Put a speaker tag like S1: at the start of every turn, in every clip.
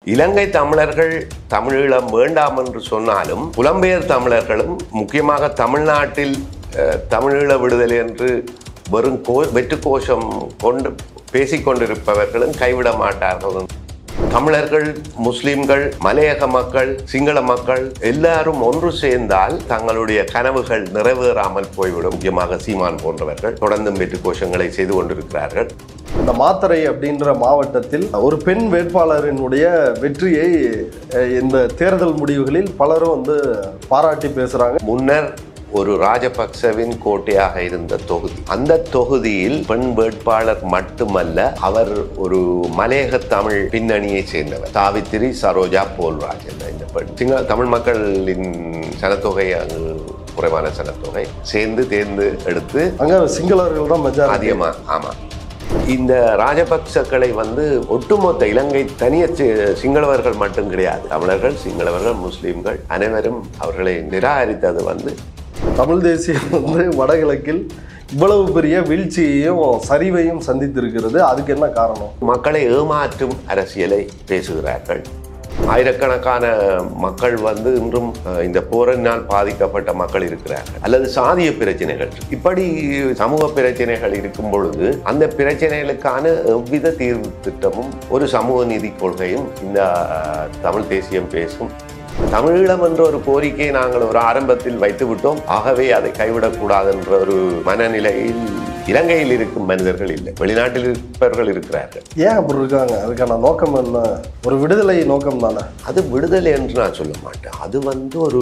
S1: இலங்கை தமிழர்கள் தமிழீழம் வேண்டாம் என்று சொன்னாலும் புலம்பெயர் தமிழர்களும் முக்கியமாக தமிழ்நாட்டில் அஹ், தமிழீழ விடுதலை என்று வெறும் கோ வெற்று கோஷம் கொண்டு பேசிக்கொண்டிருப்பவர்களும் கைவிட மாட்டார்கள் தமிழர்கள் முஸ்லிம்கள் மலையக மக்கள் சிங்கள மக்கள் எல்லாரும் ஒன்று சேர்ந்தால் தங்களுடைய கனவுகள் நிறைவேறாமல் போய்விடும் முக்கியமாக சீமான் போன்றவர்கள் தொடர்ந்தும் வெற்று கோஷங்களை செய்து கொண்டிருக்கிறார்கள்
S2: இந்த மாத்தறை அப்படின்ற மாவட்டத்தில் ஒரு பெண் வேட்பாளரினுடைய வெற்றியை அஹ், இந்த தேர்தல் முடிவுகளில் பலரும் வந்து பாராட்டி பேசுறாங்க
S1: முன்னர் ஒரு ராஜபக்சவின் கோட்டையாக இருந்த தொகுதி அந்த தொகுதியில் பெண் வேட்பாளர் மட்டுமல்ல அவர் ஒரு மலையக தமிழ் பின்னணியை சேர்ந்தவர் சாவித்திரி சரோஜா போல்ராஜ் என்ற இந்த பெண் சிங்கள தமிழ் மக்களின் சனத்தொகை அங்கு குறைவான சனத்தொகை சேர்ந்து தேர்ந்து எடுத்து
S2: அங்க சிங்களர்கள் தான் மெஜாரிட்டி
S1: அதிகமா ஆமா இந்த ராஜபக்சக்களை வந்து ஒட்டுமொத்த இலங்கை தனிய சி- சிங்களவர்கள் மட்டும் கிடையாது தமிழர்கள் சிங்களவர்கள் முஸ்லிம்கள் அனைவரும் அவர்களை நிராகரித்தது வந்து
S2: தமிழ் தேசியம் வந்து வடகிழக்கில் இவ்வளவு பெரிய வீழ்ச்சியையும் சரிவையும் சந்தித்திருக்கிறது அதுக்கு என்ன காரணம்
S1: மக்களை ஏமாற்றும் அரசியலை பேசுகிறார்கள் ஆயிரக்கணக்கான மக்கள் வந்து இன்றும் அஹ், இந்த போரினால் பாதிக்கப்பட்ட மக்கள் இருக்கிறார்கள் அல்லது சாதிய பிரச்சனைகள் இப்படி சமூக பிரச்சனைகள் இருக்கும் பொழுது அந்த பிரச்சனைகளுக்கான எவ்வித தீர்வு திட்டமும் ஒரு சமூக நீதி கொள்கையும் இந்த அஹ், தமிழ் தேசியம் பேசும் தமிழீழம் என்ற ஒரு கோரிக்கையை நாங்கள் ஒரு ஆரம்பத்தில் வைத்து விட்டோம் ஆகவே அதை கைவிடக்கூடாது என்ற ஒரு மனநிலையில் இலங்கையில் இருக்கும் மனிதர்கள் இல்லை வெளிநாட்டில் இருப்பவர்கள் இருக்கிறார்கள்
S2: ஏன் அப்படி இருக்காங்க அதுக்கான நோக்கம் என்ன ஒரு விடுதலை நோக்கம் தானே
S1: அது விடுதலை என்று நான் சொல்ல மாட்டேன் அது வந்து ஒரு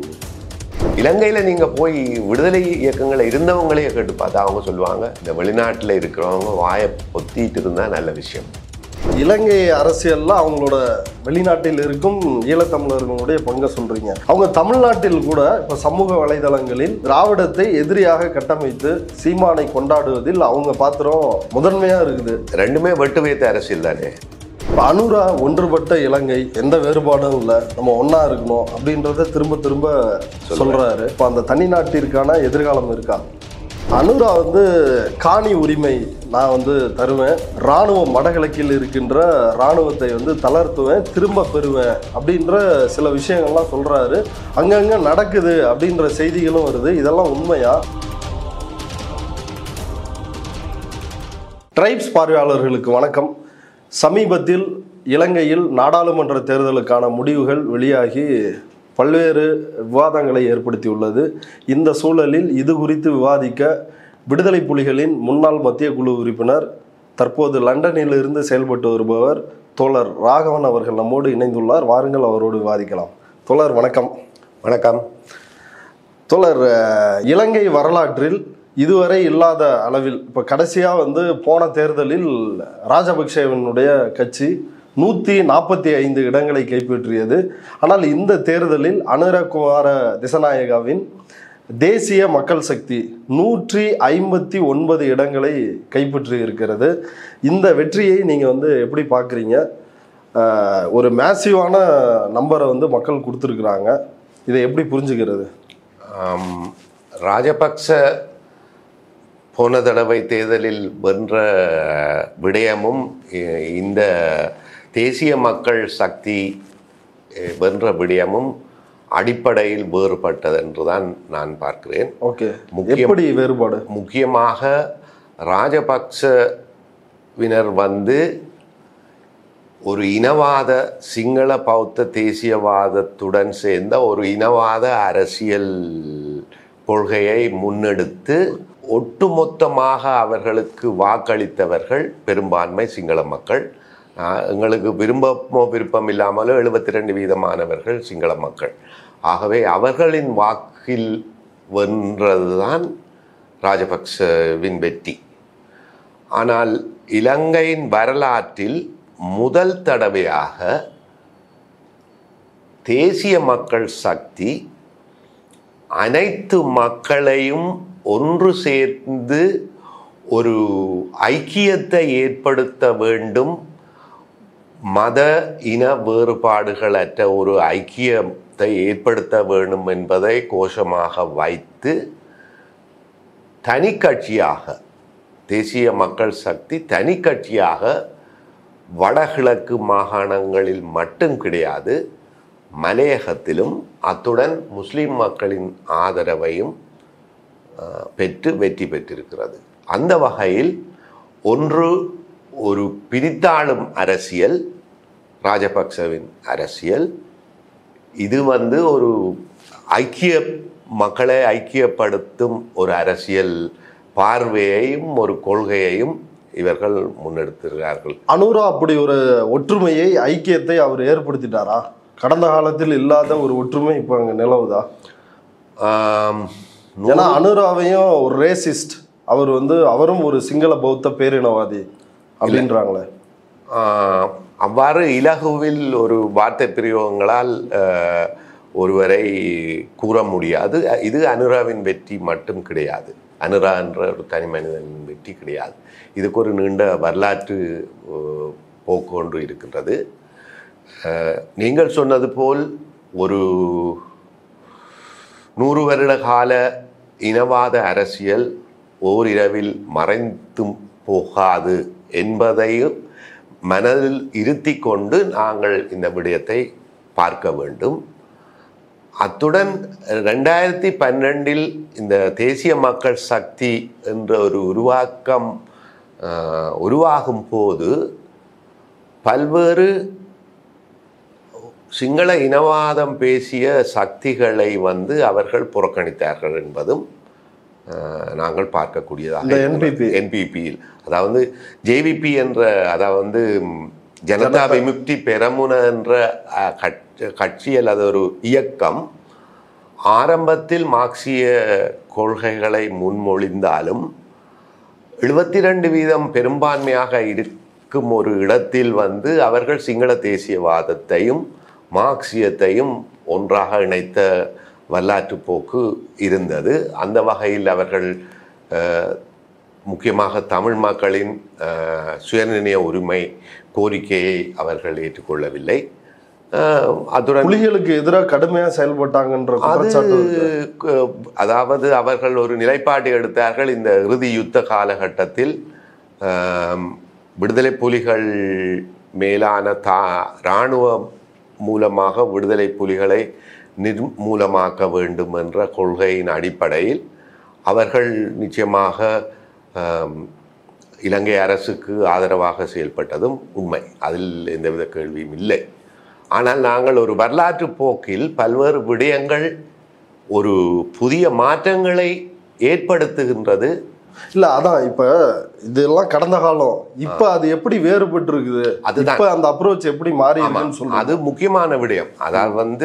S1: இலங்கையில் நீங்கள் போய் விடுதலை இயக்கங்கள் இருந்தவங்களே கேட்டு பார்த்தா அவங்க சொல்லுவாங்க இந்த வெளிநாட்டில் இருக்கிறவங்க வாயை பொத்திட்டு இருந்தால் நல்ல விஷயம்
S2: இலங்கை அரசியல்ல அவங்களோட வெளிநாட்டில் இருக்கும் ஈழத்தமிழர்களுடைய பங்கை சொல்றீங்க அவங்க தமிழ்நாட்டில் கூட இப்ப சமூக வலைதளங்களில் திராவிடத்தை எதிரியாக கட்டமைத்து சீமானை கொண்டாடுவதில் அவங்க பாத்திரம் முதன்மையா இருக்குது
S1: ரெண்டுமே வெட்டு வைத்த அரசியல் தானே
S2: இப்ப அனுரா ஒன்றுபட்ட இலங்கை எந்த வேறுபாடும் இல்லை நம்ம ஒண்ணா இருக்கணும் அப்படின்றத திரும்ப திரும்ப சொல்றாரு இப்போ அந்த தனி நாட்டிற்கான எதிர்காலம் இருக்கா அனுரா வந்து காணி உரிமை நான் வந்து தருவேன் இராணுவம் வடகிழக்கில் இருக்கின்ற இராணுவத்தை வந்து தளர்த்துவேன் திரும்ப பெறுவேன் அப்படின்ற சில விஷயங்கள்லாம் சொல்றாரு அங்கங்க நடக்குது அப்படின்ற செய்திகளும் வருது இதெல்லாம் உண்மையா ட்ரைப்ஸ் பார்வையாளர்களுக்கு வணக்கம் சமீபத்தில் இலங்கையில் நாடாளுமன்ற தேர்தலுக்கான முடிவுகள் வெளியாகி பல்வேறு விவாதங்களை ஏற்படுத்தியுள்ளது இந்த சூழலில் இது குறித்து விவாதிக்க விடுதலை புலிகளின் முன்னாள் மத்திய குழு உறுப்பினர் தற்போது லண்டனில் இருந்து செயல்பட்டு வருபவர் தோழர் ராகவன் அவர்கள் நம்மோடு இணைந்துள்ளார் வாருங்கள் அவரோடு விவாதிக்கலாம் தோழர் வணக்கம்
S1: வணக்கம்
S2: தோழர் அஹ், இலங்கை வரலாற்றில் இதுவரை இல்லாத அளவில் இப்போ கடைசியாக வந்து போன தேர்தலில் ராஜபக்சேவனுடைய கட்சி நூற்றி நாற்பத்தி ஐந்து இடங்களை கைப்பற்றியது ஆனால் இந்த தேர்தலில் அனுரகுமார திசநாயகாவின் தேசிய மக்கள் சக்தி நூற்றி ஐம்பத்தி ஒன்பது இடங்களை கைப்பற்றி இருக்கிறது இந்த வெற்றியை நீங்கள் வந்து எப்படி பார்க்குறீங்க அஹ், ஒரு மேசிவான நம்பரை வந்து மக்கள் கொடுத்துருக்குறாங்க இதை எப்படி புரிஞ்சுக்கிறது
S1: ஆம், ராஜபக்ச போன தடவை தேர்தலில் வென்ற விடயமும் இ- இந்த தேசிய மக்கள் சக்தி அஹ், வென்ற விடயமும் அடிப்படையில் வேறுபட்டது என்றுதான் நான் பார்க்கிறேன்
S2: ஓகே
S1: முக்கியம்.
S2: எப்படி வேறுபாடு
S1: முக்கியமாக ராஜபக்சவினர் வந்து ஒரு இனவாத சிங்கள பௌத்த தேசியவாதத்துடன் சேர்ந்த ஒரு இனவாத அரசியல் கொள்கையை முன்னெடுத்து ஒட்டுமொத்தமாக அவர்களுக்கு வாக்களித்தவர்கள் பெரும்பான்மை சிங்கள மக்கள் ஆஹ், எங்களுக்கு விருப்பமோ விருப்பம் இல்லாமலோ எழுபத்தி ரெண்டு வீதமானவர்கள் சிங்கள மக்கள் ஆகவே அவர்களின் வாக்கில் வென்றதுதான் ராஜபக்சவின் வெற்றி ஆனால் இலங்கையின் வரலாற்றில் முதல் தடவையாக தேசிய மக்கள் சக்தி அனைத்து மக்களையும் ஒன்று சேர்ந்து ஒரு ஐக்கியத்தை ஏற்படுத்த வேண்டும் மத இன வேறுபாடுகளற்ற ஒரு ஐக்கியத்தை ஏற்படுத்த வேண்டும் என்பதை கோஷமாக வைத்து தனி கட்சியாக தேசிய மக்கள் சக்தி தனி கட்சியாக வடகிழக்கு மாகாணங்களில் மட்டும் கிடையாது மலையகத்திலும் அத்துடன் முஸ்லிம் மக்களின் ஆதரவையும் அஹ், பெற்று வெற்றி பெற்றிருக்கிறது அந்த வகையில் ஒன்று ஒரு பிரித்தாளும் அரசியல் ராஜபக்சவின் அரசியல் இது வந்து ஒரு ஐக்கிய மக்களை ஐக்கியப்படுத்தும் ஒரு அரசியல் பார்வையையும் ஒரு கொள்கையையும் இவர்கள் முன்னெடுத்திருக்கிறார்கள்
S2: அனுரா அப்படி ஒரு ஒற்றுமையை ஐக்கியத்தை அவர் ஏற்படுத்திட்டாரா கடந்த காலத்தில் இல்லாத ஒரு ஒற்றுமை இப்போ அங்கே நிலவுதா
S1: ஆம்,
S2: ஏன்னா அனுராவையும் ஒரு ரேசிஸ்ட் அவர் வந்து அவரும் ஒரு சிங்கள பௌத்த பேரினவாதி அப்படின்றாங்களே
S1: ஆஹ், அவ்வாறு இலகுவில் ஒரு வார்த்தை பிரயோகங்களால் ஆஹ், ஒருவரை கூற முடியாது இது அனுராவின் வெற்றி மட்டும் கிடையாது அனுரா என்ற ஒரு தனி மனிதனின் வெற்றி கிடையாது இதுக்கு ஒரு நீண்ட வரலாற்று ஆஹ், போக்கு ஒன்று இருக்கின்றது ஆஹ், நீங்கள் சொன்னது போல் ஒரு நூறு வருட கால இனவாத அரசியல் ஓரிரவில் மறைந்தும் போகாது என்பதையும் மனதில் இருத்தி கொண்டு நாங்கள் இந்த விடயத்தை பார்க்க வேண்டும் அத்துடன் ரெண்டாயிரத்தி பன்னெண்டில் இந்த தேசிய மக்கள் சக்தி என்ற ஒரு உருவாக்கம் ஆஹ், உருவாகும் போது பல்வேறு சிங்கள இனவாதம் பேசிய சக்திகளை வந்து அவர்கள் புறக்கணித்தார்கள் என்பதும் அஹ், நாங்கள் பார்க்கக்கூடியதாக
S2: இந்த
S1: இருக்கிறது.
S2: NPP.
S1: என்பிபியில் அதாவது ஜேவிபி என்ற அதாவது ம், ஜனதா விமுக்தி பெரமுன என்ற அஹ், கட்சி- கட்சி அல்லது ஒரு இயக்கம் ஆரம்பத்தில் மார்க்சிய கொள்கைகளை முன்மொழிந்தாலும் எழுபத்தி ரெண்டு வீதம் பெரும்பான்மையாக இருக்கும் ஒரு இடத்தில் வந்து அவர்கள் சிங்கள தேசியவாதத்தையும் மார்க்சியத்தையும் ஒன்றாக இணைத்த வரலாற்று போக்கு இருந்தது அந்த வகையில் அவர்கள் அஹ், முக்கியமாக தமிழ் மக்களின் அஹ், சுயநிர்ணய உரிமை கோரிக்கையை அவர்கள் ஏற்றுக்கொள்ளவில்லை அஹ், அத்துடன்
S2: புலிகளுக்கு எதிராக கடுமையா செயல்பட்டாங்கன்ற
S1: அது
S2: குற்றச்சாட்டு இருக்கு.
S1: க- அதாவது அவர்கள் ஒரு நிலைப்பாட்டை எடுத்தார்கள் இந்த இறுதி யுத்த காலகட்டத்தில் ஆம், விடுதலை புலிகள் மேலான தா இராணுவம் மூலமாக விடுதலை புலிகளை நிர்மூலமாக்க வேண்டும் என்ற கொள்கையின் அடிப்படையில் அவர்கள் நிச்சயமாக ஆம், இலங்கை அரசுக்கு ஆதரவாக செயல்பட்டதும் உண்மை அதில் எந்தவித கேள்வியும் இல்லை ஆனால் நாங்கள் ஒரு வரலாற்று போக்கில் பல்வேறு விடயங்கள் ஒரு புதிய மாற்றங்களை ஏற்படுத்துகின்றது
S2: இல்ல அதான் இப்ப இதெல்லாம் கடந்த காலம் இப்ப அது எப்படி வேறுபட்டு இருக்குது
S1: அதுதான்.
S2: இப்ப அந்த அப்ரோச் எப்படி மாறி
S1: ஆமா,
S2: இருக்குன்னு சொல்லுங்க
S1: அது முக்கியமான விடயம் அதாவது வந்து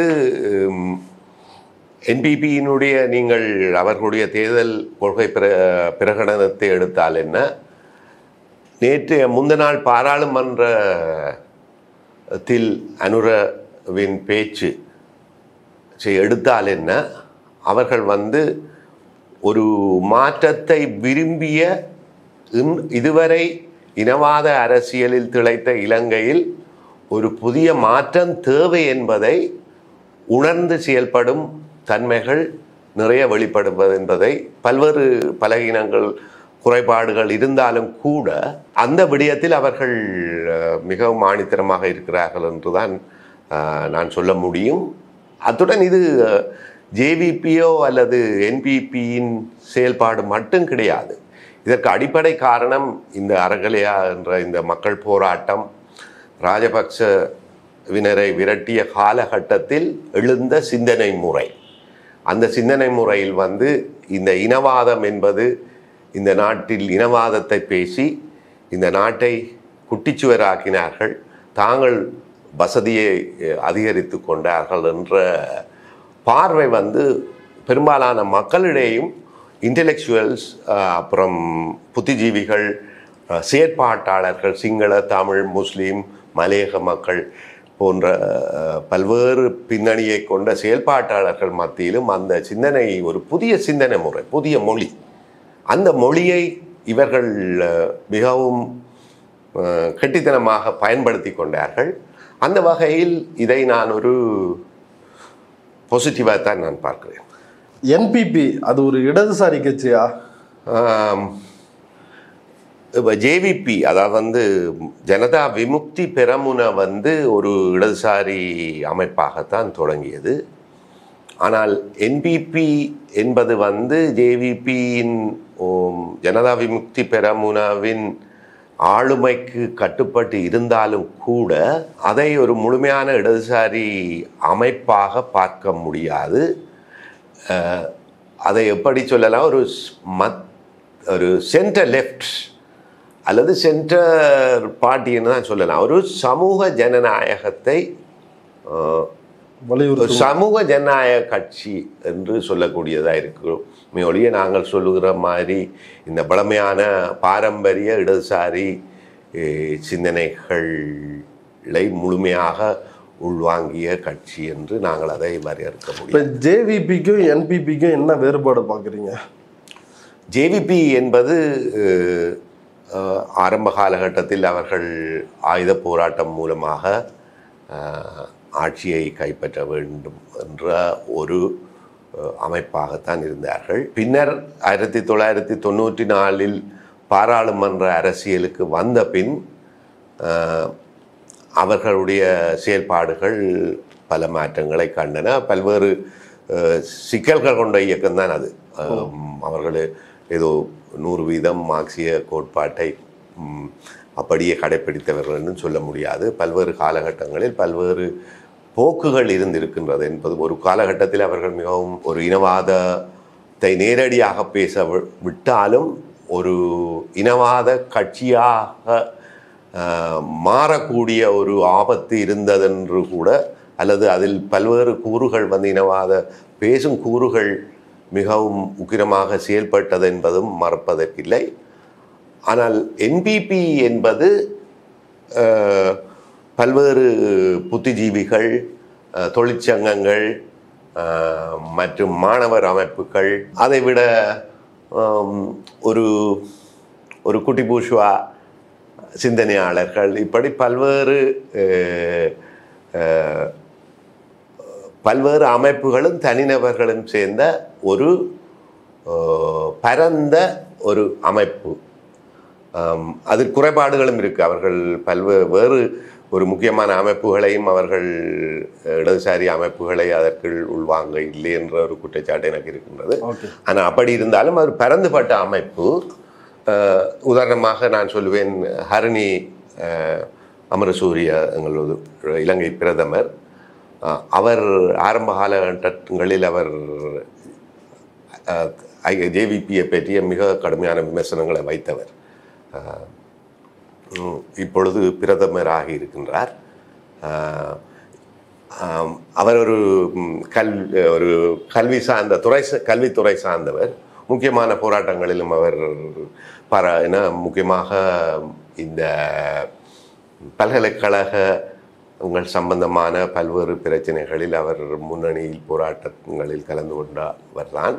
S1: என்பிபியினுடைய நீங்கள் அவர்களுடைய தேர்தல் கொள்கை பிர பிரகடனத்தை எடுத்தால் என்ன நேற்றைய முந்த நாள் பாராளுமன்றத்தில் அனுரவின் பேச்சு செ- எடுத்தால் என்ன அவர்கள் வந்து ஒரு மாற்றத்தை விரும்பிய இன்- இதுவரை இனவாத அரசியலில் திளைத்த இலங்கையில் ஒரு புதிய மாற்றம் தேவை என்பதை உணர்ந்து செயல்படும் தன்மைகள் நிறைய வெளிப்படுவது என்பதை பல்வேறு பலகீனங்கள் குறைபாடுகள் இருந்தாலும் கூட அந்த விடயத்தில் அவர்கள் அஹ், மிகவும் ஆணித்தரமாக இருக்கிறார்கள் என்றுதான் அஹ், நான் சொல்ல முடியும் அத்துடன் இது ஜேவிபியோ அல்லது என்பிபியின் செயல்பாடு மட்டும் கிடையாது இதற்கு அடிப்படை காரணம் இந்த அறகலையா என்ற இந்த மக்கள் போராட்டம் ராஜபக்சவினரை விரட்டிய காலகட்டத்தில் எழுந்த சிந்தனை முறை அந்த சிந்தனை முறையில் வந்து இந்த இனவாதம் என்பது இந்த நாட்டில் இனவாதத்தை பேசி இந்த நாட்டை குட்டிச்சுவராக்கினார்கள் தாங்கள் வசதியை அஹ், அதிகரித்து கொண்டார்கள் என்ற பார்வை வந்து பெரும்பாலான மக்களிடையும் இன்டெலெக்சுவல்ஸ் அப்புறம் புத்திஜீவிகள் அஹ், செயற்பாட்டாளர்கள் சிங்கள தமிழ் முஸ்லீம் மலையக மக்கள் போன்ற அஹ், பல்வேறு பின்னணியை கொண்ட செயல்பாட்டாளர்கள் மத்தியிலும் அந்த சிந்தனை ஒரு புதிய சிந்தனை முறை புதிய மொழி அந்த மொழியை இவர்கள் அஹ், மிகவும் அஹ், கெட்டித்தனமாக பயன்படுத்தி கொண்டார்கள் அந்த வகையில் இதை நான் ஒரு பாசிட்டிவாக தான் நான் பார்க்கிறேன்
S2: என்பிபி அது ஒரு இடதுசாரி கட்சியா
S1: ஆம், இப்போ ஜேவிபி அதாவது வந்து ஜனதா விமுக்தி பெரமுன வந்து ஒரு இடதுசாரி அமைப்பாகத்தான் தொடங்கியது ஆனால் என்பிபி என்பது வந்து ஜேவிபியின் ஜனதா விமுக்தி பெரமுனவின் ஆளுமைக்கு கட்டுப்பட்டு இருந்தாலும் கூட அதை ஒரு முழுமையான இடதுசாரி அமைப்பாக பார்க்க முடியாது அஹ், அதை எப்படி சொல்லலாம் ஒரு ஸ்- மத் ஒரு சென்டர் லெஃப்ட் அல்லது சென்டர் பார்ட்டின்னு தான் சொல்லலாம் ஒரு சமூக ஜனநாயகத்தை அஹ், ஒரு
S2: வலியுறுத்தும்
S1: சமூக ஜனநாயக கட்சி என்று சொல்லக்கூடியதாக இருக்கிறோம் ஒழிய நாங்கள் சொல்லுகிற மாதிரி இந்த பழமையான பாரம்பரிய இடதுசாரி eh, சிந்தனைகளை முழுமையாக உள்வாங்கிய கட்சி என்று நாங்கள் அதை வரையறுக்க முடியும்
S2: இப்போ ஜேவிபிக்கும் என்பிபிக்கும் என்ன வேறுபாடு பார்க்குறீங்க
S1: ஜேவிபி என்பது அஹ், அஹ், ஆரம்ப காலகட்டத்தில் அவர்கள் ஆயுத போராட்டம் மூலமாக அஹ், ஆட்சியை கைப்பற்ற வேண்டும் என்ற ஒரு அஹ், அமைப்பாகத்தான் இருந்தார்கள் பின்னர் ஆயிரத்தி தொள்ளாயிரத்தி தொண்ணூற்றி நாலில் பாராளுமன்ற அரசியலுக்கு வந்த பின் அஹ், அவர்களுடைய செயல்பாடுகள் பல மாற்றங்களை கண்டன பல்வேறு அஹ், சிக்கல்கள் கொண்ட இயக்கம்தான் அது அஹ், அவர்கள் ஏதோ நூறு வீதம் மார்க்சிய கோட்பாட்டை ம், அப்படியே கடைப்பிடித்தவர்கள்னு சொல்ல முடியாது பல்வேறு காலகட்டங்களில் பல்வேறு போக்குகள் இருந்திருக்கின்றது என்பது ஒரு காலகட்டத்தில் அவர்கள் மிகவும் ஒரு இனவாதத்தை நேரடியாக பேச வி- விட்டாலும் ஒரு இனவாத கட்சியாக ஆஹ், மாறக்கூடிய ஒரு ஆபத்து இருந்ததென்று கூட அல்லது அதில் பல்வேறு கூறுகள் வந்து இனவாத பேசும் கூறுகள் மிகவும் உக்கிரமாக செயல்பட்டது என்பதும் மறப்பதற்கில்லை ஆனால் என்பிபி என்பது அஹ், பல்வேறு புத்திஜீவிகள் அஹ், தொழிற்சங்கங்கள் அஹ், மற்றும் மாணவர் அமைப்புகள் அதைவிட ஆம், ஒரு ஒரு குட்டி பூஷ்வா சிந்தனையாளர்கள் இப்படி பல்வேறு அஹ், அஹ், பல்வேறு அமைப்புகளும் தனிநபர்களும் சேர்ந்த ஒரு அஹ், பரந்த ஒரு அமைப்பு ஆம், அதில் குறைபாடுகளும் இருக்கு அவர்கள் பல்வேறு வேறு ஒரு முக்கியமான அமைப்புகளையும் அவர்கள் அஹ், இடதுசாரி அமைப்புகளை அதற்குள் உள்வாங்க இல்லை என்ற ஒரு குற்றச்சாட்டு எனக்கு இருக்கின்றது
S2: ஓகே
S1: ஆனால் அப்படி இருந்தாலும் அது பரந்துபட்ட அமைப்பு அஹ், உதாரணமாக நான் சொல்லுவேன் ஹரணி அஹ், அமரசூரிய எங்களது இலங்கை பிரதமர் அஹ், அவர் ஆரம்ப காலகட்டங்களில் அவர் ஜேவிபியை பற்றிய மிக கடுமையான விமர்சனங்களை வைத்தவர் அஹ், உம், இப்பொழுது பிரதமராகி இருக்கின்றார் அஹ், ஆம், அவர் ஒரு ம், கல் ஒரு கல்வி சார்ந்த துறை சா- கல்வித்துறை சார்ந்தவர் முக்கியமான போராட்டங்களிலும் அவர் பர என முக்கியமாக இந்த பல்கலைக்கழக உங்கள் சம்பந்தமான பல்வேறு பிரச்சனைகளில் அவர் முன்னணியில் போராட்டங்களில் கலந்து கொண்டவர் தான்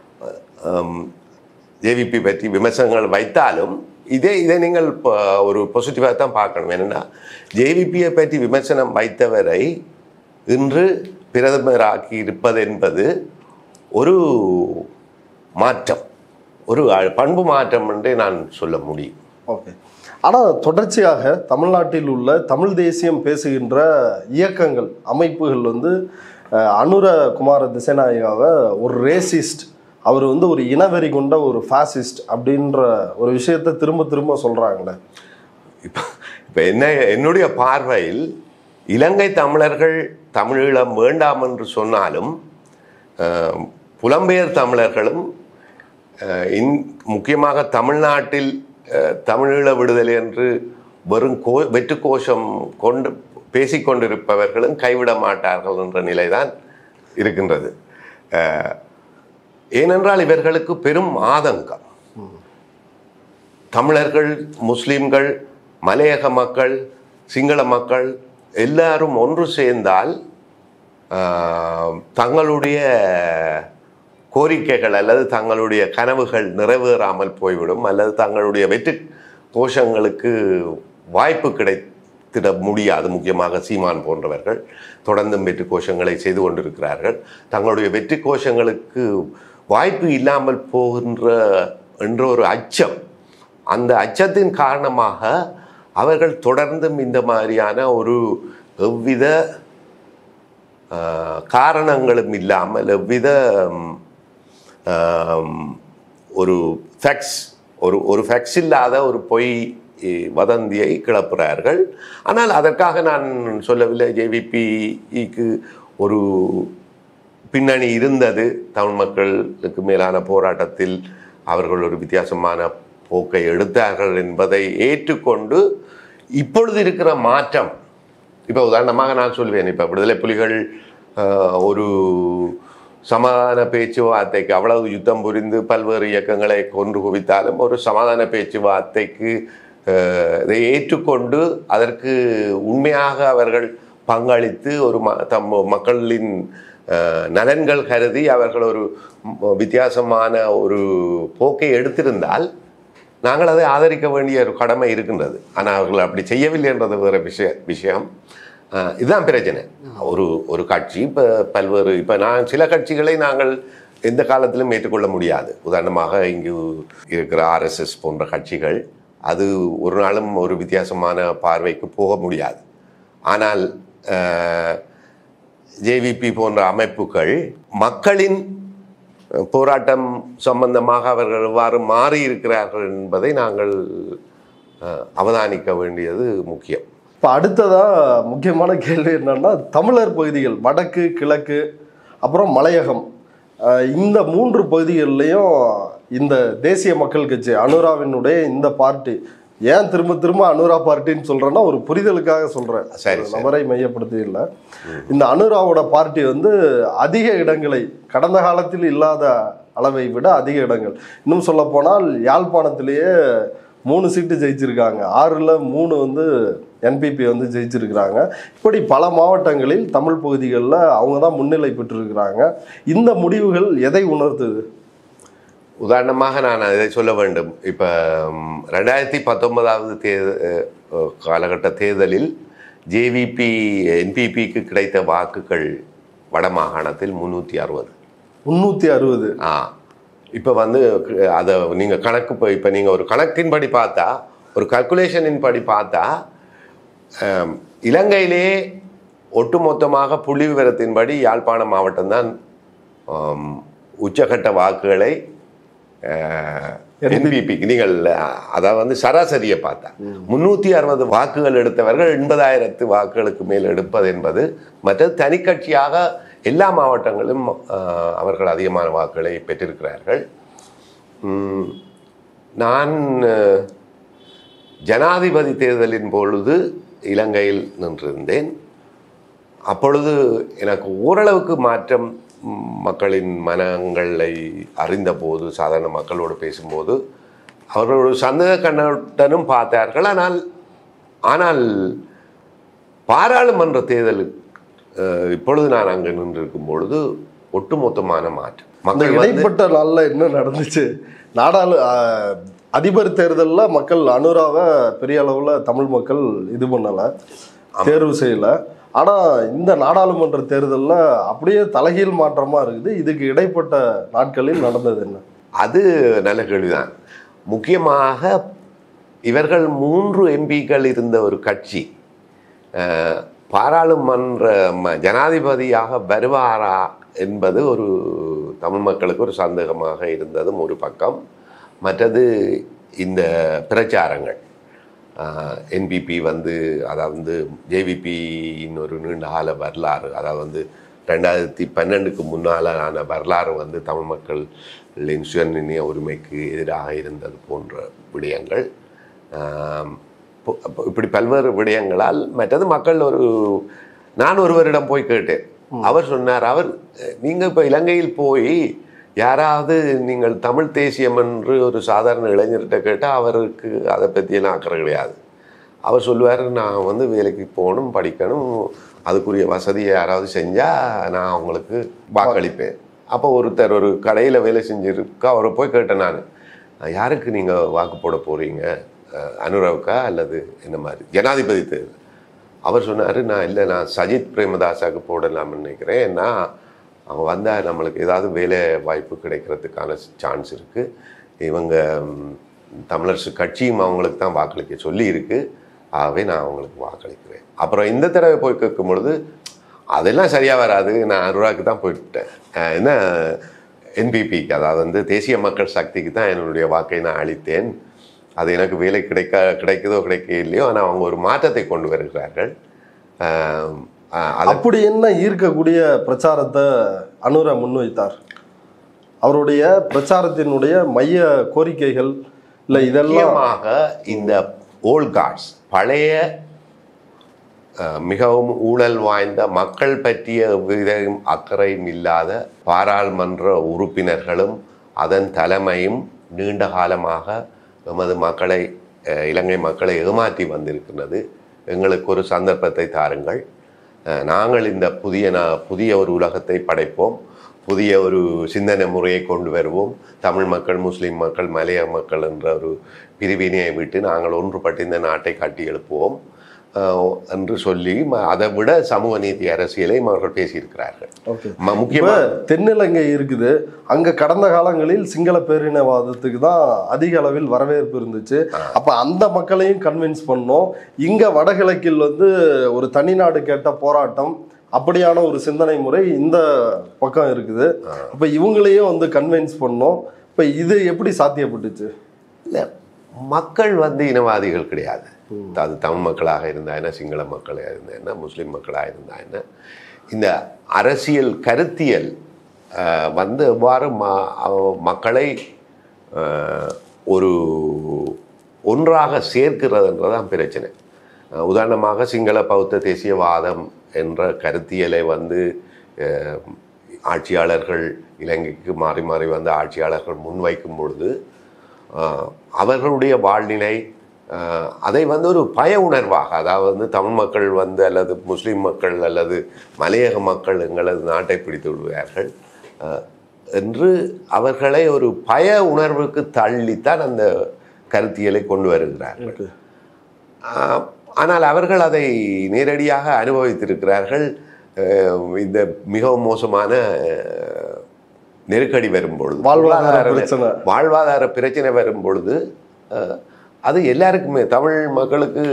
S1: ஜேவிபி பற்றி விமர்சனங்கள் வைத்தாலும் இதே இதை நீங்கள் இப்போ ஒரு பாசிட்டிவாக தான் பார்க்கணும் என்னென்னா ஜேவிபியை பற்றி விமர்சனம் வைத்தவரை இன்று பிரதமராக்கி இருப்பது என்பது ஒரு மாற்றம் ஒரு அ- பண்பு மாற்றம் என்றே நான் சொல்ல முடியும்
S2: ஓகே ஆனால் தொடர்ச்சியாக தமிழ்நாட்டில் உள்ள தமிழ் தேசியம் பேசுகின்ற இயக்கங்கள் அமைப்புகள் வந்து அஹ், அனுர குமார திசைநாயகாவை ஒரு ரேசிஸ்ட் அவர் வந்து ஒரு இனவெறி கொண்ட ஒரு ஃபாசிஸ்ட் அப்படின்ற ஒரு விஷயத்தை திரும்ப திரும்ப சொல்கிறாங்களே
S1: இப்போ இப்போ என்ன என்னுடைய பார்வையில் இலங்கை தமிழர்கள் தமிழீழம் வேண்டாம் என்று சொன்னாலும் அஹ், புலம்பெயர் தமிழர்களும் அஹ், இன் முக்கியமாக தமிழ்நாட்டில் அஹ், தமிழீழ விடுதலை என்று வெறும் கோ வெற்று கோஷம் கொண்டு பேசிக்கொண்டிருப்பவர்களும் கைவிட மாட்டார்கள் என்ற நிலைதான் இருக்கின்றது அஹ், ஏனென்றால் இவர்களுக்கு பெரும் ஆதங்கம் தமிழர்கள் முஸ்லிம்கள் மலையக மக்கள் சிங்கள மக்கள் எல்லாரும் ஒன்று சேர்ந்தால் ஆஹ், தங்களுடைய கோரிக்கைகள் அல்லது தங்களுடைய கனவுகள் நிறைவேறாமல் போய்விடும் அல்லது தங்களுடைய வெற்றி கோஷங்களுக்கு வாய்ப்பு கிடைத்திட முடியாது முக்கியமாக சீமான் போன்றவர்கள் தொடர்ந்தும் வெற்றி கோஷங்களை செய்து கொண்டிருக்கிறார்கள் தங்களுடைய வெற்றி கோஷங்களுக்கு வாய்ப்பு இல்லாமல் போகின்ற என்ற ஒரு அச்சம் அந்த அச்சத்தின் காரணமாக அவர்கள் தொடர்ந்தும் இந்த மாதிரியான ஒரு எவ்வித ஆஹ், காரணங்களும் இல்லாமல் எவ்வித ம், ஆம், ஒரு ஃபேக்ஸ் ஒரு ஒரு ஃபேக்ஸ் இல்லாத ஒரு பொய் இ- வதந்தியை கிளப்புறார்கள் ஆனால் அதற்காக நான் சொல்லவில்லை ஜேவிபிக்கு ஒரு பின்னணி இருந்தது தமிழ் மக்களுக்கு மேலான போராட்டத்தில் அவர்கள் ஒரு வித்தியாசமான போக்கை எடுத்தார்கள் என்பதை ஏற்றுக்கொண்டு இப்பொழுது இருக்கிற மாற்றம் இப்போ உதாரணமாக நான் சொல்வேன் இப்போ விடுதலை புலிகள் ஆஹ், ஒரு சமாதான பேச்சுவார்த்தைக்கு அவ்வளவு யுத்தம் புரிந்து பல்வேறு இயக்கங்களை கொன்று குவித்தாலும் ஒரு சமாதான பேச்சுவார்த்தைக்கு ஆஹ், இதை ஏற்றுக்கொண்டு அதற்கு உண்மையாக அவர்கள் பங்களித்து ஒரு ம தம் மக்களின் ஆஹ், நலன்கள் கருதி அவர்கள் ஒரு ம், வித்தியாசமான ஒரு போக்கை எடுத்திருந்தால் நாங்கள் அதை ஆதரிக்க வேண்டிய ஒரு கடமை இருக்கின்றது ஆனால் அவர்கள் அப்படி செய்யவில்லை என்றது வேறு விஷய விஷயம் ஆஹ் இதுதான் பிரச்சனை ஒரு ஒரு கட்சி இப்போ பல்வேறு இப்போ நான் சில கட்சிகளை நாங்கள் எந்த காலத்திலும் ஏற்றுக்கொள்ள முடியாது உதாரணமாக இங்கு இருக்கிற ஆர்எஸ்எஸ் போன்ற கட்சிகள் அது ஒரு நாளும் ஒரு வித்தியாசமான பார்வைக்கு போக முடியாது ஆனால் ஜேவிபி போன்ற அமைப்புகள் மக்களின் போராட்டம் சம்பந்தமாக அவர்கள் எவ்வாறு மாறி இருக்கிறார்கள் என்பதை நாங்கள் அஹ், அவதானிக்க வேண்டியது முக்கியம்
S2: இப்போ அடுத்ததா முக்கியமான கேள்வி என்னன்னா தமிழர் பகுதிகள் வடக்கு கிழக்கு அப்புறம் மலையகம் அஹ் இந்த மூன்று பகுதிகள்லையும் இந்த தேசிய மக்கள் கட்சி அனுராவினுடைய இந்த பார்ட்டி ஏன் திரும்ப திரும்ப அனுரா பார்ட்டின்னு சொல்றேன்னா ஒரு புரிதலுக்காக சொல்றேன்
S1: சரி,
S2: ஒரு
S1: சரி.
S2: நபரை மையப்படுத்தி இல்லை இந்த அனுராவோட பார்ட்டி வந்து அதிக இடங்களை கடந்த காலத்தில் இல்லாத அளவை விட அதிக இடங்கள் இன்னும் சொல்ல போனால் யாழ்ப்பாணத்திலேயே மூணு சீட்டு ஜெயிச்சிருக்காங்க ஆறில் மூணு வந்து என்பிபி வந்து ஜெயிச்சிருக்கிறாங்க இப்படி பல மாவட்டங்களில் தமிழ் பகுதிகளில் அவங்க தான் முன்னிலை பெற்றிருக்கிறாங்க இந்த முடிவுகள் எதை உணர்த்துது
S1: உதாரணமாக நான் அதை சொல்ல வேண்டும் இப்போ ரெண்டாயிரத்தி பத்தொன்பதாவது தே அஹ், காலகட்ட தேர்தலில் ஜேவிபி என்பிபிக்கு கிடைத்த வாக்குகள் வடமாகாணத்தில் முந்நூற்றி அறுபது
S2: முந்நூற்றி அறுபது
S1: ஆ இப்போ வந்து க- அதை நீங்கள் கணக்கு இப்போ இப்போ நீங்கள் ஒரு கணக்கின்படி பார்த்தா ஒரு கல்குலேஷனின் படி பார்த்தா ஆம், இலங்கையிலே ஒட்டுமொத்தமாக புள்ளி விவரத்தின்படி யாழ்ப்பாணம் மாவட்டம்தான் ஆம், உச்சகட்ட வாக்குகளை என்பிபிக்கு நீங்கள் அதை வந்து சராசரியை பார்த்தா முன்னூற்றி அறுபது வாக்குகள் எடுத்தவர்கள் எண்பதாயிரத்து வாக்குகளுக்கு மேல் எடுப்பது என்பது மற்றது தனிக்கட்சியாக எல்லா மாவட்டங்களிலும் ஆஹ், அவர்கள் அதிகமான வாக்குகளை பெற்றிருக்கிறார்கள் உம், நான் அஹ், ஜனாதிபதி தேர்தலின் பொழுது இலங்கையில் நின்றிருந்தேன் அப்பொழுது எனக்கு ஓரளவுக்கு மாற்றம் ம், மக்களின் மனங்களை அறிந்தபோது சாதாரண மக்களோடு பேசும்போது அவர்கள் ஒரு சந்தேக கண்ணோட்டனும் பார்த்தார்கள் ஆனால் ஆனால் பாராளுமன்ற தேர்தல் அஹ், இப்பொழுது நான் அங்கே நின்றிருக்கும் பொழுது ஒட்டுமொத்தமான மாற்றம்
S2: அந்த
S1: மக்கள் வந்து
S2: இடைப்பட்ட நாளில் என்ன நடந்துச்சு நாடாளு ஆஹ், அதிபர் தேர்தலில் மக்கள் அனுராவை பெரிய அளவில் தமிழ் மக்கள் இது பண்ணலை தேர்வு செய்யலை ஆனால் இந்த நாடாளுமன்ற தேர்தலில் அப்படியே தலைகீழ் மாற்றமாக இருக்குது இதுக்கு இடைப்பட்ட நாட்களில் நடந்தது என்ன
S1: அது நல்ல கேள்விதான் முக்கியமாக இவர்கள் மூன்று எம்பிக்கள் இருந்த ஒரு கட்சி அஹ், பாராளுமன்ற ம- ஜனாதிபதியாக வருவாரா என்பது ஒரு தமிழ் மக்களுக்கு ஒரு சந்தேகமாக இருந்ததும் ஒரு பக்கம் மற்றது இந்த பிரச்சாரங்கள் என்பிபி வந்து அதாவது ஜேவிபியின் ஒரு நீண்ட கால வரலாறு அதாவது வந்து ரெண்டாயிரத்தி பன்னெண்டுக்கு முன்னாலான வரலாறு வந்து தமிழ் மக்களின் சுயநிர்ணய உரிமைக்கு எதிராக இருந்தது போன்ற விடயங்கள் ஆம், இப்போ- அப்போ இப்படி பல்வேறு விடயங்களால் மற்றது மக்கள் ஒரு நான் ஒருவரிடம் போய் கேட்டேன் அவர் சொன்னார் அவர் நீங்கள் இப்போ இலங்கையில் போய் யாராவது நீங்கள் தமிழ் தேசியம் என்று ஒரு சாதாரண இளைஞர்கிட்ட கேட்டால் அவருக்கு அதை பற்றியெல்லாம் அக்கறை கிடையாது அவர் சொல்லுவார் நான் வந்து வேலைக்கு போகணும் படிக்கணும் அதுக்குரிய வசதியை யாராவது செஞ்சால் நான் அவங்களுக்கு வாக்களிப்பேன் அப்போ ஒருத்தர் ஒரு கடையில் வேலை செஞ்சிருக்கா அவரை போய் கேட்டேன் நான் யாருக்கு நீங்கள் வாக்கு போட போகிறீங்க அனுராவுக்கா அல்லது என்ன மாதிரி ஜனாதிபதி தேர்தல் அவர் சொன்னார் நான் இல்லை நான் சஜித் பிரேமதாசாவுக்கு போடலாம்னு நினைக்கிறேன் ஏன்னா அவங்க வந்தால் நம்மளுக்கு ஏதாவது வேலை வாய்ப்பு கிடைக்கிறதுக்கான சான்ஸ் இருக்குது இவங்க ம், தமிழரசு கட்சியும் அவங்களுக்கு தான் வாக்களிக்க சொல்லி இருக்கு ஆகவே நான் அவங்களுக்கு வாக்களிக்கிறேன் அப்புறம் இந்த தடவை போய் கேட்கும் பொழுது அதெல்லாம் சரியாக வராது நான் அனுராக்கு தான் போயிட்டேன் அஹ் என்ன என்பிபிக்கு அதாவது வந்து தேசிய மக்கள் சக்திக்கு தான் என்னுடைய வாக்கை நான் அளித்தேன் அது எனக்கு வேலை கிடைக்க கிடைக்குதோ கிடைக்க இல்லையோ ஆனால் அவங்க ஒரு மாற்றத்தை கொண்டு வருகிறார்கள் அஹ் அஹ் அது
S2: அப்படி என்ன ஈர்க்கக்கூடிய பிரச்சாரத்தை அனுர முன்வைத்தார் அவருடைய பிரச்சாரத்தினுடைய மைய கோரிக்கைகள் இல்லை இதெல்லாம்
S1: முக்கியமாக இந்த ஓல்ட் கார்ட்ஸ் பழைய அஹ், மிகவும் ஊழல் வாய்ந்த மக்கள் பற்றிய எவ்வித அக்கறையும் இல்லாத பாராளுமன்ற உறுப்பினர்களும் அதன் தலைமையும் நீண்ட காலமாக எமது மக்களை அஹ், இலங்கை மக்களை ஏமாற்றி வந்திருக்கிறது எங்களுக்கு ஒரு சந்தர்ப்பத்தை தாருங்கள் அஹ், நாங்கள் இந்த புதிய நா- புதிய ஒரு உலகத்தை படைப்போம் புதிய ஒரு சிந்தனை முறையை கொண்டு வருவோம் தமிழ் மக்கள் முஸ்லீம் மக்கள் மலைய மக்கள் என்ற ஒரு பிரிவினையை விட்டு நாங்கள் ஒன்றுபட்டு இந்த நாட்டை கட்டி எழுப்புவோம் அஹ், என்று சொல்லி ம- அதை விட சமூக நீதி அரசியலையும் அவர்கள் பேசியிருக்கிறார்கள்
S2: ஓகே
S1: ம-
S2: இப்ப
S1: முக்கியமாக
S2: தென்னிலங்கை இருக்குது அங்க கடந்த காலங்களில் சிங்கள பேரினவாதத்துக்கு தான் அதிக அளவில் வரவேற்பு இருந்துச்சு அப்ப அந்த மக்களையும் கன்வின்ஸ் பண்ணோம் இங்க வடகிழக்கில் வந்து ஒரு தனிநாடு கேட்ட போராட்டம் அப்படியான ஒரு சிந்தனை முறை இந்த பக்கம் இருக்குது அப்ப இவங்களையும் வந்து கன்வின்ஸ் பண்ணோம் இப்ப இது எப்படி சாத்தியப்பட்டுச்சு
S1: இல்லை மக்கள் வந்து இனவாதிகள் கிடையாது அது தமிழ் மக்களாக இருந்தா என்ன சிங்கள மக்களாக இருந்தா என்ன முஸ்லீம் மக்களாக இருந்தா என்ன இந்த அரசியல் கருத்தியல் அஹ், வந்து எவ்வாறு ம அவ- மக்களை அஹ், ஒரு ஒன்றாக சேர்க்கிறதுன்றதான் பிரச்சனை அஹ், உதாரணமாக சிங்கள பௌத்த தேசியவாதம் என்ற கருத்தியலை வந்து அஹ், ஆட்சியாளர்கள் இலங்கைக்கு மாறி மாறி வந்த ஆட்சியாளர்கள் முன்வைக்கும் பொழுது ஆஹ் அவர்களுடைய வாழ்நிலை ஆஹ் அதை வந்து ஒரு பய உணர்வாக அதாவது வந்து தமிழ் மக்கள் வந்து அல்லது முஸ்லீம் மக்கள் அல்லது மலையக மக்கள் எங்களது நாட்டை பிடித்து விடுவார்கள் ஆஹ் என்று அவர்களை ஒரு பய உணர்வுக்கு தள்ளித்தான் அந்த கருத்தியலை கொண்டு வருகிறார்கள்
S2: ஓகே
S1: ஆஹ் ஆனால் அவர்கள் அதை நேரடியாக அனுபவித்திருக்கிறார்கள் ஆஹ் இந்த மிகவும் மோசமான ஆஹ், நெருக்கடி வரும் பொழுது
S2: வாழ்வாதார
S1: பொருளாதார
S2: பிரச்சனை.
S1: வாழ்வாதார பிரச்சனை வரும் பொழுது ஆஹ், அது எல்லாருக்குமே தமிழ் மக்களுக்கு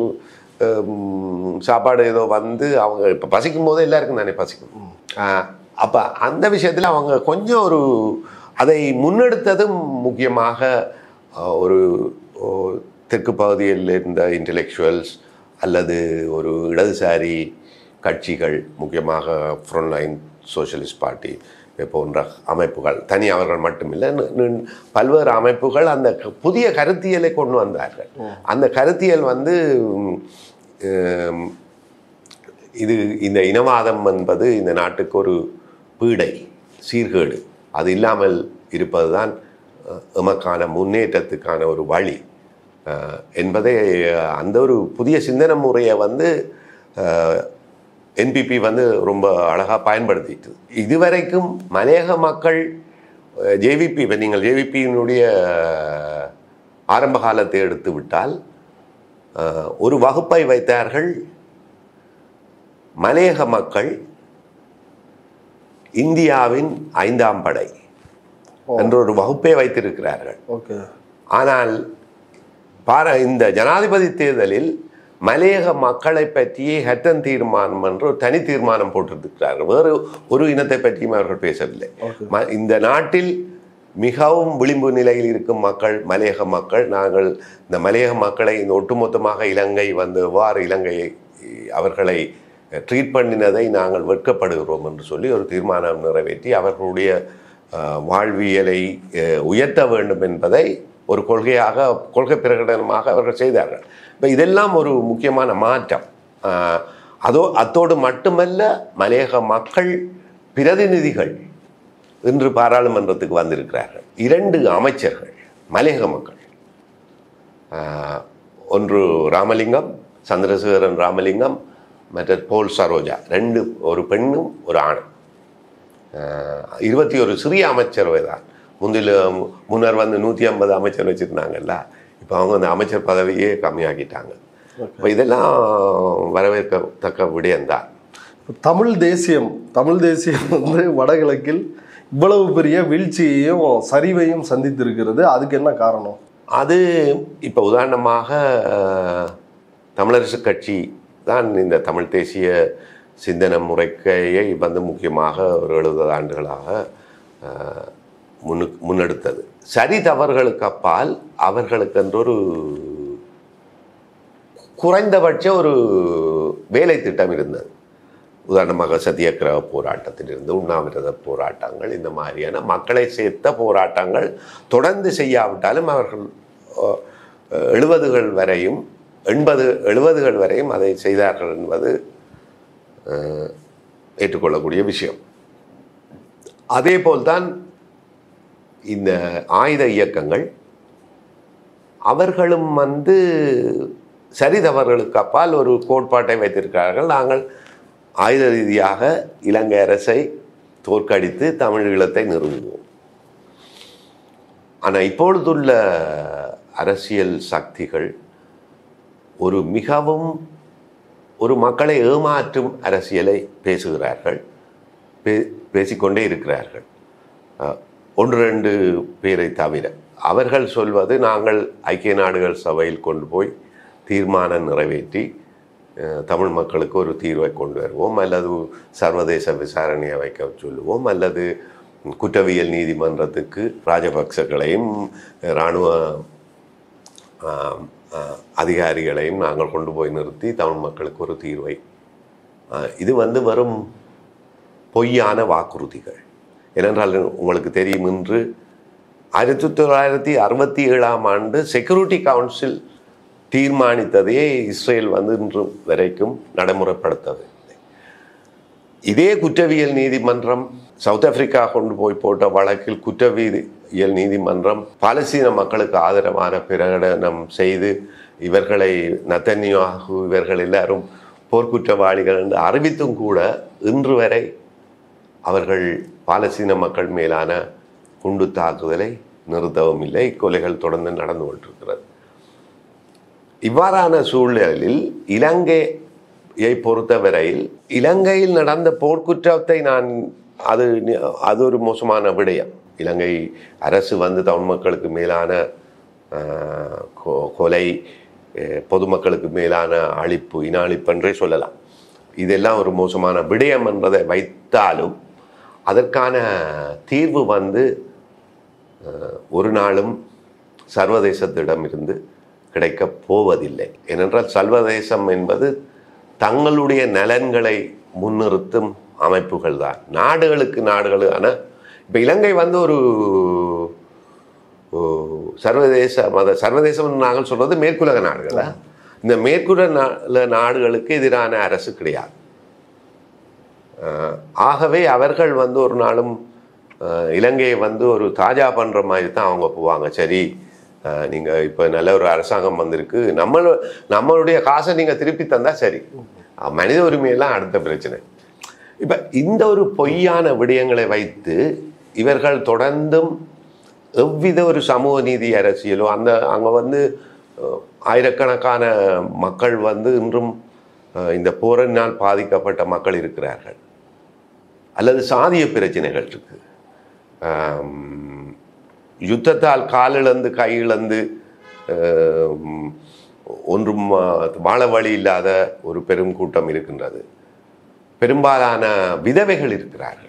S1: ஹம், சாப்பாடு ஏதோ வந்து அவங்க இப்போ பசிக்கும் போது எல்லாருக்கும் தானே பசிக்கும் ஆஹ், அப்ப அந்த விஷயத்துல அவங்க கொஞ்சம் ஒரு அதை முன்னெடுத்ததும் முக்கியமாக ஆஹ், ஒரு ஓ, தெற்கு பகுதியில் இருந்த இன்டெலெக்சுவல்ஸ் அல்லது ஒரு இடதுசாரி கட்சிகள் முக்கியமாக ஃப்ரண்ட்லைன் சோஷலிஸ்ட் பார்ட்டி போன்ற அமைப்புகள் தனி அவர்கள் மட்டுமில்லை நி- நி- பல்வேறு அமைப்புகள் அந்த க- புதிய கருத்தியலை கொண்டு வந்தார்கள் அந்த கருத்தியல் வந்து உம், ஹம், இது இந்த இனவாதம் என்பது இந்த நாட்டுக்கு ஒரு பீடை சீர்கேடு அது இல்லாமல் இருப்பதுதான் அஹ், எமக்கான முன்னேற்றத்துக்கான ஒரு வழி அஹ், என்பதை அஹ், அந்த ஒரு புதிய சிந்தனை முறையை வந்து என்பிபி வந்து ரொம்ப அழகாக பயன்படுத்திட்டு இதுவரைக்கும் மலையக மக்கள் ஜேவிபி இப்போ நீங்கள் ஜேவிபியினுடைய ஆரம்ப காலத்தை எடுத்து விட்டால் அஹ், ஒரு வகுப்பை வைத்தார்கள் மலையக மக்கள் இந்தியாவின் ஐந்தாம் படை என்ற ஒரு வகுப்பை வைத்திருக்கிறார்கள்
S2: ஓகே
S1: ஆனால் பார இந்த ஜனாதிபதி தேர்தலில் மலையக மக்களை பற்றியே ஹட்டன் தீர்மானம் என்று ஒரு தனி தீர்மானம் போட்டிருக்கிறார்கள் வேறு ஒரு இனத்தை பற்றியும் அவர்கள் பேசவில்லை
S2: Okay.
S1: ம- இந்த நாட்டில் மிகவும் விளிம்பு நிலையில் இருக்கும் மக்கள் மலையக மக்கள் நாங்கள் இந்த மலையக மக்களை இந்த ஒட்டுமொத்தமாக இலங்கை வந்து எவ்வாறு இலங்கையை அவர்களை ட்ரீட் பண்ணினதை நாங்கள் வெட்கப்படுகிறோம் என்று சொல்லி ஒரு தீர்மானம் நிறைவேற்றி அவர்களுடைய அஹ், வாழ்வியலை அஹ், உயர்த்த வேண்டும் என்பதை ஒரு கொள்கையாக கொள்கை பிரகடனமாக அவர்கள் செய்தார்கள் இப்போ இதெல்லாம் ஒரு முக்கியமான மாற்றம் அஹ், அதோ அத்தோடு மட்டுமல்ல மலையக மக்கள் பிரதிநிதிகள் இன்று பாராளுமன்றத்துக்கு வந்திருக்கிறார்கள் இரண்டு அமைச்சர்கள் மலையக மக்கள் ஆஹ், ஒன்று ராமலிங்கம் சந்திரசேகரன் ராமலிங்கம் மற்ற போல் சரோஜா ரெண்டு ஒரு பெண்ணும் ஒரு ஆணும் ஆஹ், இருபத்தி ஒரு சிறிய அமைச்சரவை தான் முந்தில முன்னர் வந்து நூற்றி ஐம்பது அமைச்சர் வச்சுருந்தாங்கல்ல இப்போ அவங்க அந்த அமைச்சர் பதவியே கம்மியாக்கிட்டாங்க இப்போ இதெல்லாம் வரவேற்கத்தக்க விடயம்தான்
S2: இப்ப தமிழ் தேசியம் தமிழ் தேசியம் வந்து வடகிழக்கில் இவ்வளவு பெரிய வீழ்ச்சியையும் சரிவையும் சந்தித்திருக்கிறது அதுக்கு என்ன காரணம்
S1: அது இப்போ உதாரணமாக அஹ், தமிழரசு கட்சி தான் இந்த தமிழ் தேசிய சிந்தனை முறைக்கையை வந்து முக்கியமாக ஒரு எழுபது ஆண்டுகளாக அஹ், முன்னு முன்னெடுத்தது சரி தவறுகளுக்கு அப்பால் அவர்களுக்கென்று ஒரு குறைந்தபட்ச ஒரு வேலை திட்டம் இருந்தது உதாரணமாக சத்தியாகிரக போராட்டத்திலிருந்து உண்ணாவிரத போராட்டங்கள் இந்த மாதிரியான மக்களை சேர்த்த போராட்டங்கள் தொடர்ந்து செய்யாவிட்டாலும் அவர்கள் அஹ், எழுபதுகள் வரையும் எண்பது எழுபதுகள் வரையும் அதை செய்தார்கள் என்பது அஹ், ஏற்றுக்கொள்ளக்கூடிய விஷயம் அதே போல்தான் இந்த ஆயுத இயக்கங்கள் அவர்களும் வந்து சரி தவறுகளுக்கு அப்பால் ஒரு கோட்பாட்டை வைத்திருக்கிறார்கள் நாங்கள் ஆயுத ரீதியாக இலங்கை அரசை தோற்கடித்து தமிழ் ஈழத்தை நிறுவுவோம் ஆனால் இப்பொழுதுள்ள அரசியல் சக்திகள் ஒரு மிகவும் ஒரு மக்களை ஏமாற்றும் அரசியலை பேசுகிறார்கள் பே பேசிக்கொண்டே இருக்கிறார்கள் அஹ், ஒன்று ரெண்டு பேரை தவிர அவர்கள் சொல்வது நாங்கள் ஐக்கிய நாடுகள் சபையில் கொண்டு போய் தீர்மானம் நிறைவேற்றி அஹ், தமிழ் மக்களுக்கு ஒரு தீர்வை கொண்டு வருவோம் அல்லது சர்வதேச விசாரணையை வைக்க சொல்லுவோம் அல்லது குற்றவியல் நீதிமன்றத்துக்கு ராஜபக்சர்களையும் இராணுவ ஆம், ஆ, அதிகாரிகளையும் நாங்கள் கொண்டு போய் நிறுத்தி தமிழ் மக்களுக்கு ஒரு தீர்வை ஆ, இது வந்து வெறும் பொய்யான வாக்குறுதிகள் ஏனென்றால் உங்களுக்கு தெரியும் இன்று ஆயிரத்தி தொள்ளாயிரத்தி அறுபத்தி ஏழாம் ஆண்டு செக்யூரிட்டி கவுன்சில் தீர்மானித்ததையே இஸ்ரேல் வந்து இன்று வரைக்கும் நடைமுறைப்படுத்தவில்லை இதே குற்றவியல் நீதிமன்றம் சவுத் ஆப்பிரிக்கா கொண்டு போய் போட்ட வழக்கில் குற்றவியல் நீதிமன்றம் பாலஸ்தீன மக்களுக்கு ஆதரவான பிரகடனம் செய்து இவர்களை நத்தன்யாகு இவர்கள் எல்லாரும் போர்க்குற்றவாளிகள் என்று அறிவித்தும் கூட இன்று வரை அவர்கள் பாலஸ்தீன மக்கள் மேலான குண்டு தாக்குதலை நிறுத்தவும் இல்லை கொலைகள் தொடர்ந்து நடந்து கொண்டிருக்கிறது இவ்வாறான சூழலில் இலங்கையை பொறுத்தவரையில் இலங்கையில் நடந்த போர்க்குற்றத்தை நான் அது அது ஒரு மோசமான விடயம் இலங்கை அரசு வந்து தமிழ் மக்களுக்கு மேலான ஆஹ், கொ- கொலை அஹ், பொதுமக்களுக்கு மேலான அழிப்பு இன அழிப்பு என்றே சொல்லலாம் இதெல்லாம் ஒரு மோசமான விடயம் என்பதை வைத்தாலும் அதற்கான தீர்வு வந்து அஹ், ஒரு நாளும் சர்வதேசத்திடமிருந்து கிடைக்கப் போவதில்லை ஏனென்றால் சர்வதேசம் என்பது தங்களுடைய நலன்களை முன்னிறுத்தும் அமைப்புகள் தான் நாடுகளுக்கு நாடுகளான இப்போ இலங்கை வந்து ஒரு ஓ, சர்வதேச மத சர்வதேசம் நாங்கள் சொல்றது மேற்குலக நாடுகளா இந்த மேற்குலக நா- நாடுகளுக்கு எதிரான அரசு கிடையாது அஹ், ஆகவே அவர்கள் வந்து ஒரு நாளும் அஹ், இலங்கையை வந்து ஒரு தாஜா பண்ற மாதிரி தான் அவங்க போவாங்க சரி அஹ், நீங்க இப்ப நல்ல ஒரு அரசாங்கம் வந்திருக்கு நம்ம நம்மளுடைய காசை நீங்க திருப்பி தந்தா சரி அஹ், மனித உரிமையெல்லாம் அடுத்த பிரச்சனை இப்ப இந்த ஒரு பொய்யான விடயங்களை வைத்து இவர்கள் தொடர்ந்தும் எவ்வித ஒரு சமூக நீதி அரசியலோ அந்த அங்க வந்து அஹ், ஆயிரக்கணக்கான மக்கள் வந்து இன்றும் அஹ், இந்த போரினால் பாதிக்கப்பட்ட மக்கள் இருக்கிறார்கள் அல்லது சாதிய பிரச்சனைகள் இருக்கு ஆம், யுத்தத்தால் காலிழந்து கையிழந்து ஆம், ஒன்றும் ஆ, வாழ வழி இல்லாத ஒரு பெரும் கூட்டம் இருக்கின்றது பெரும்பாலான விதவைகள் இருக்கிறார்கள்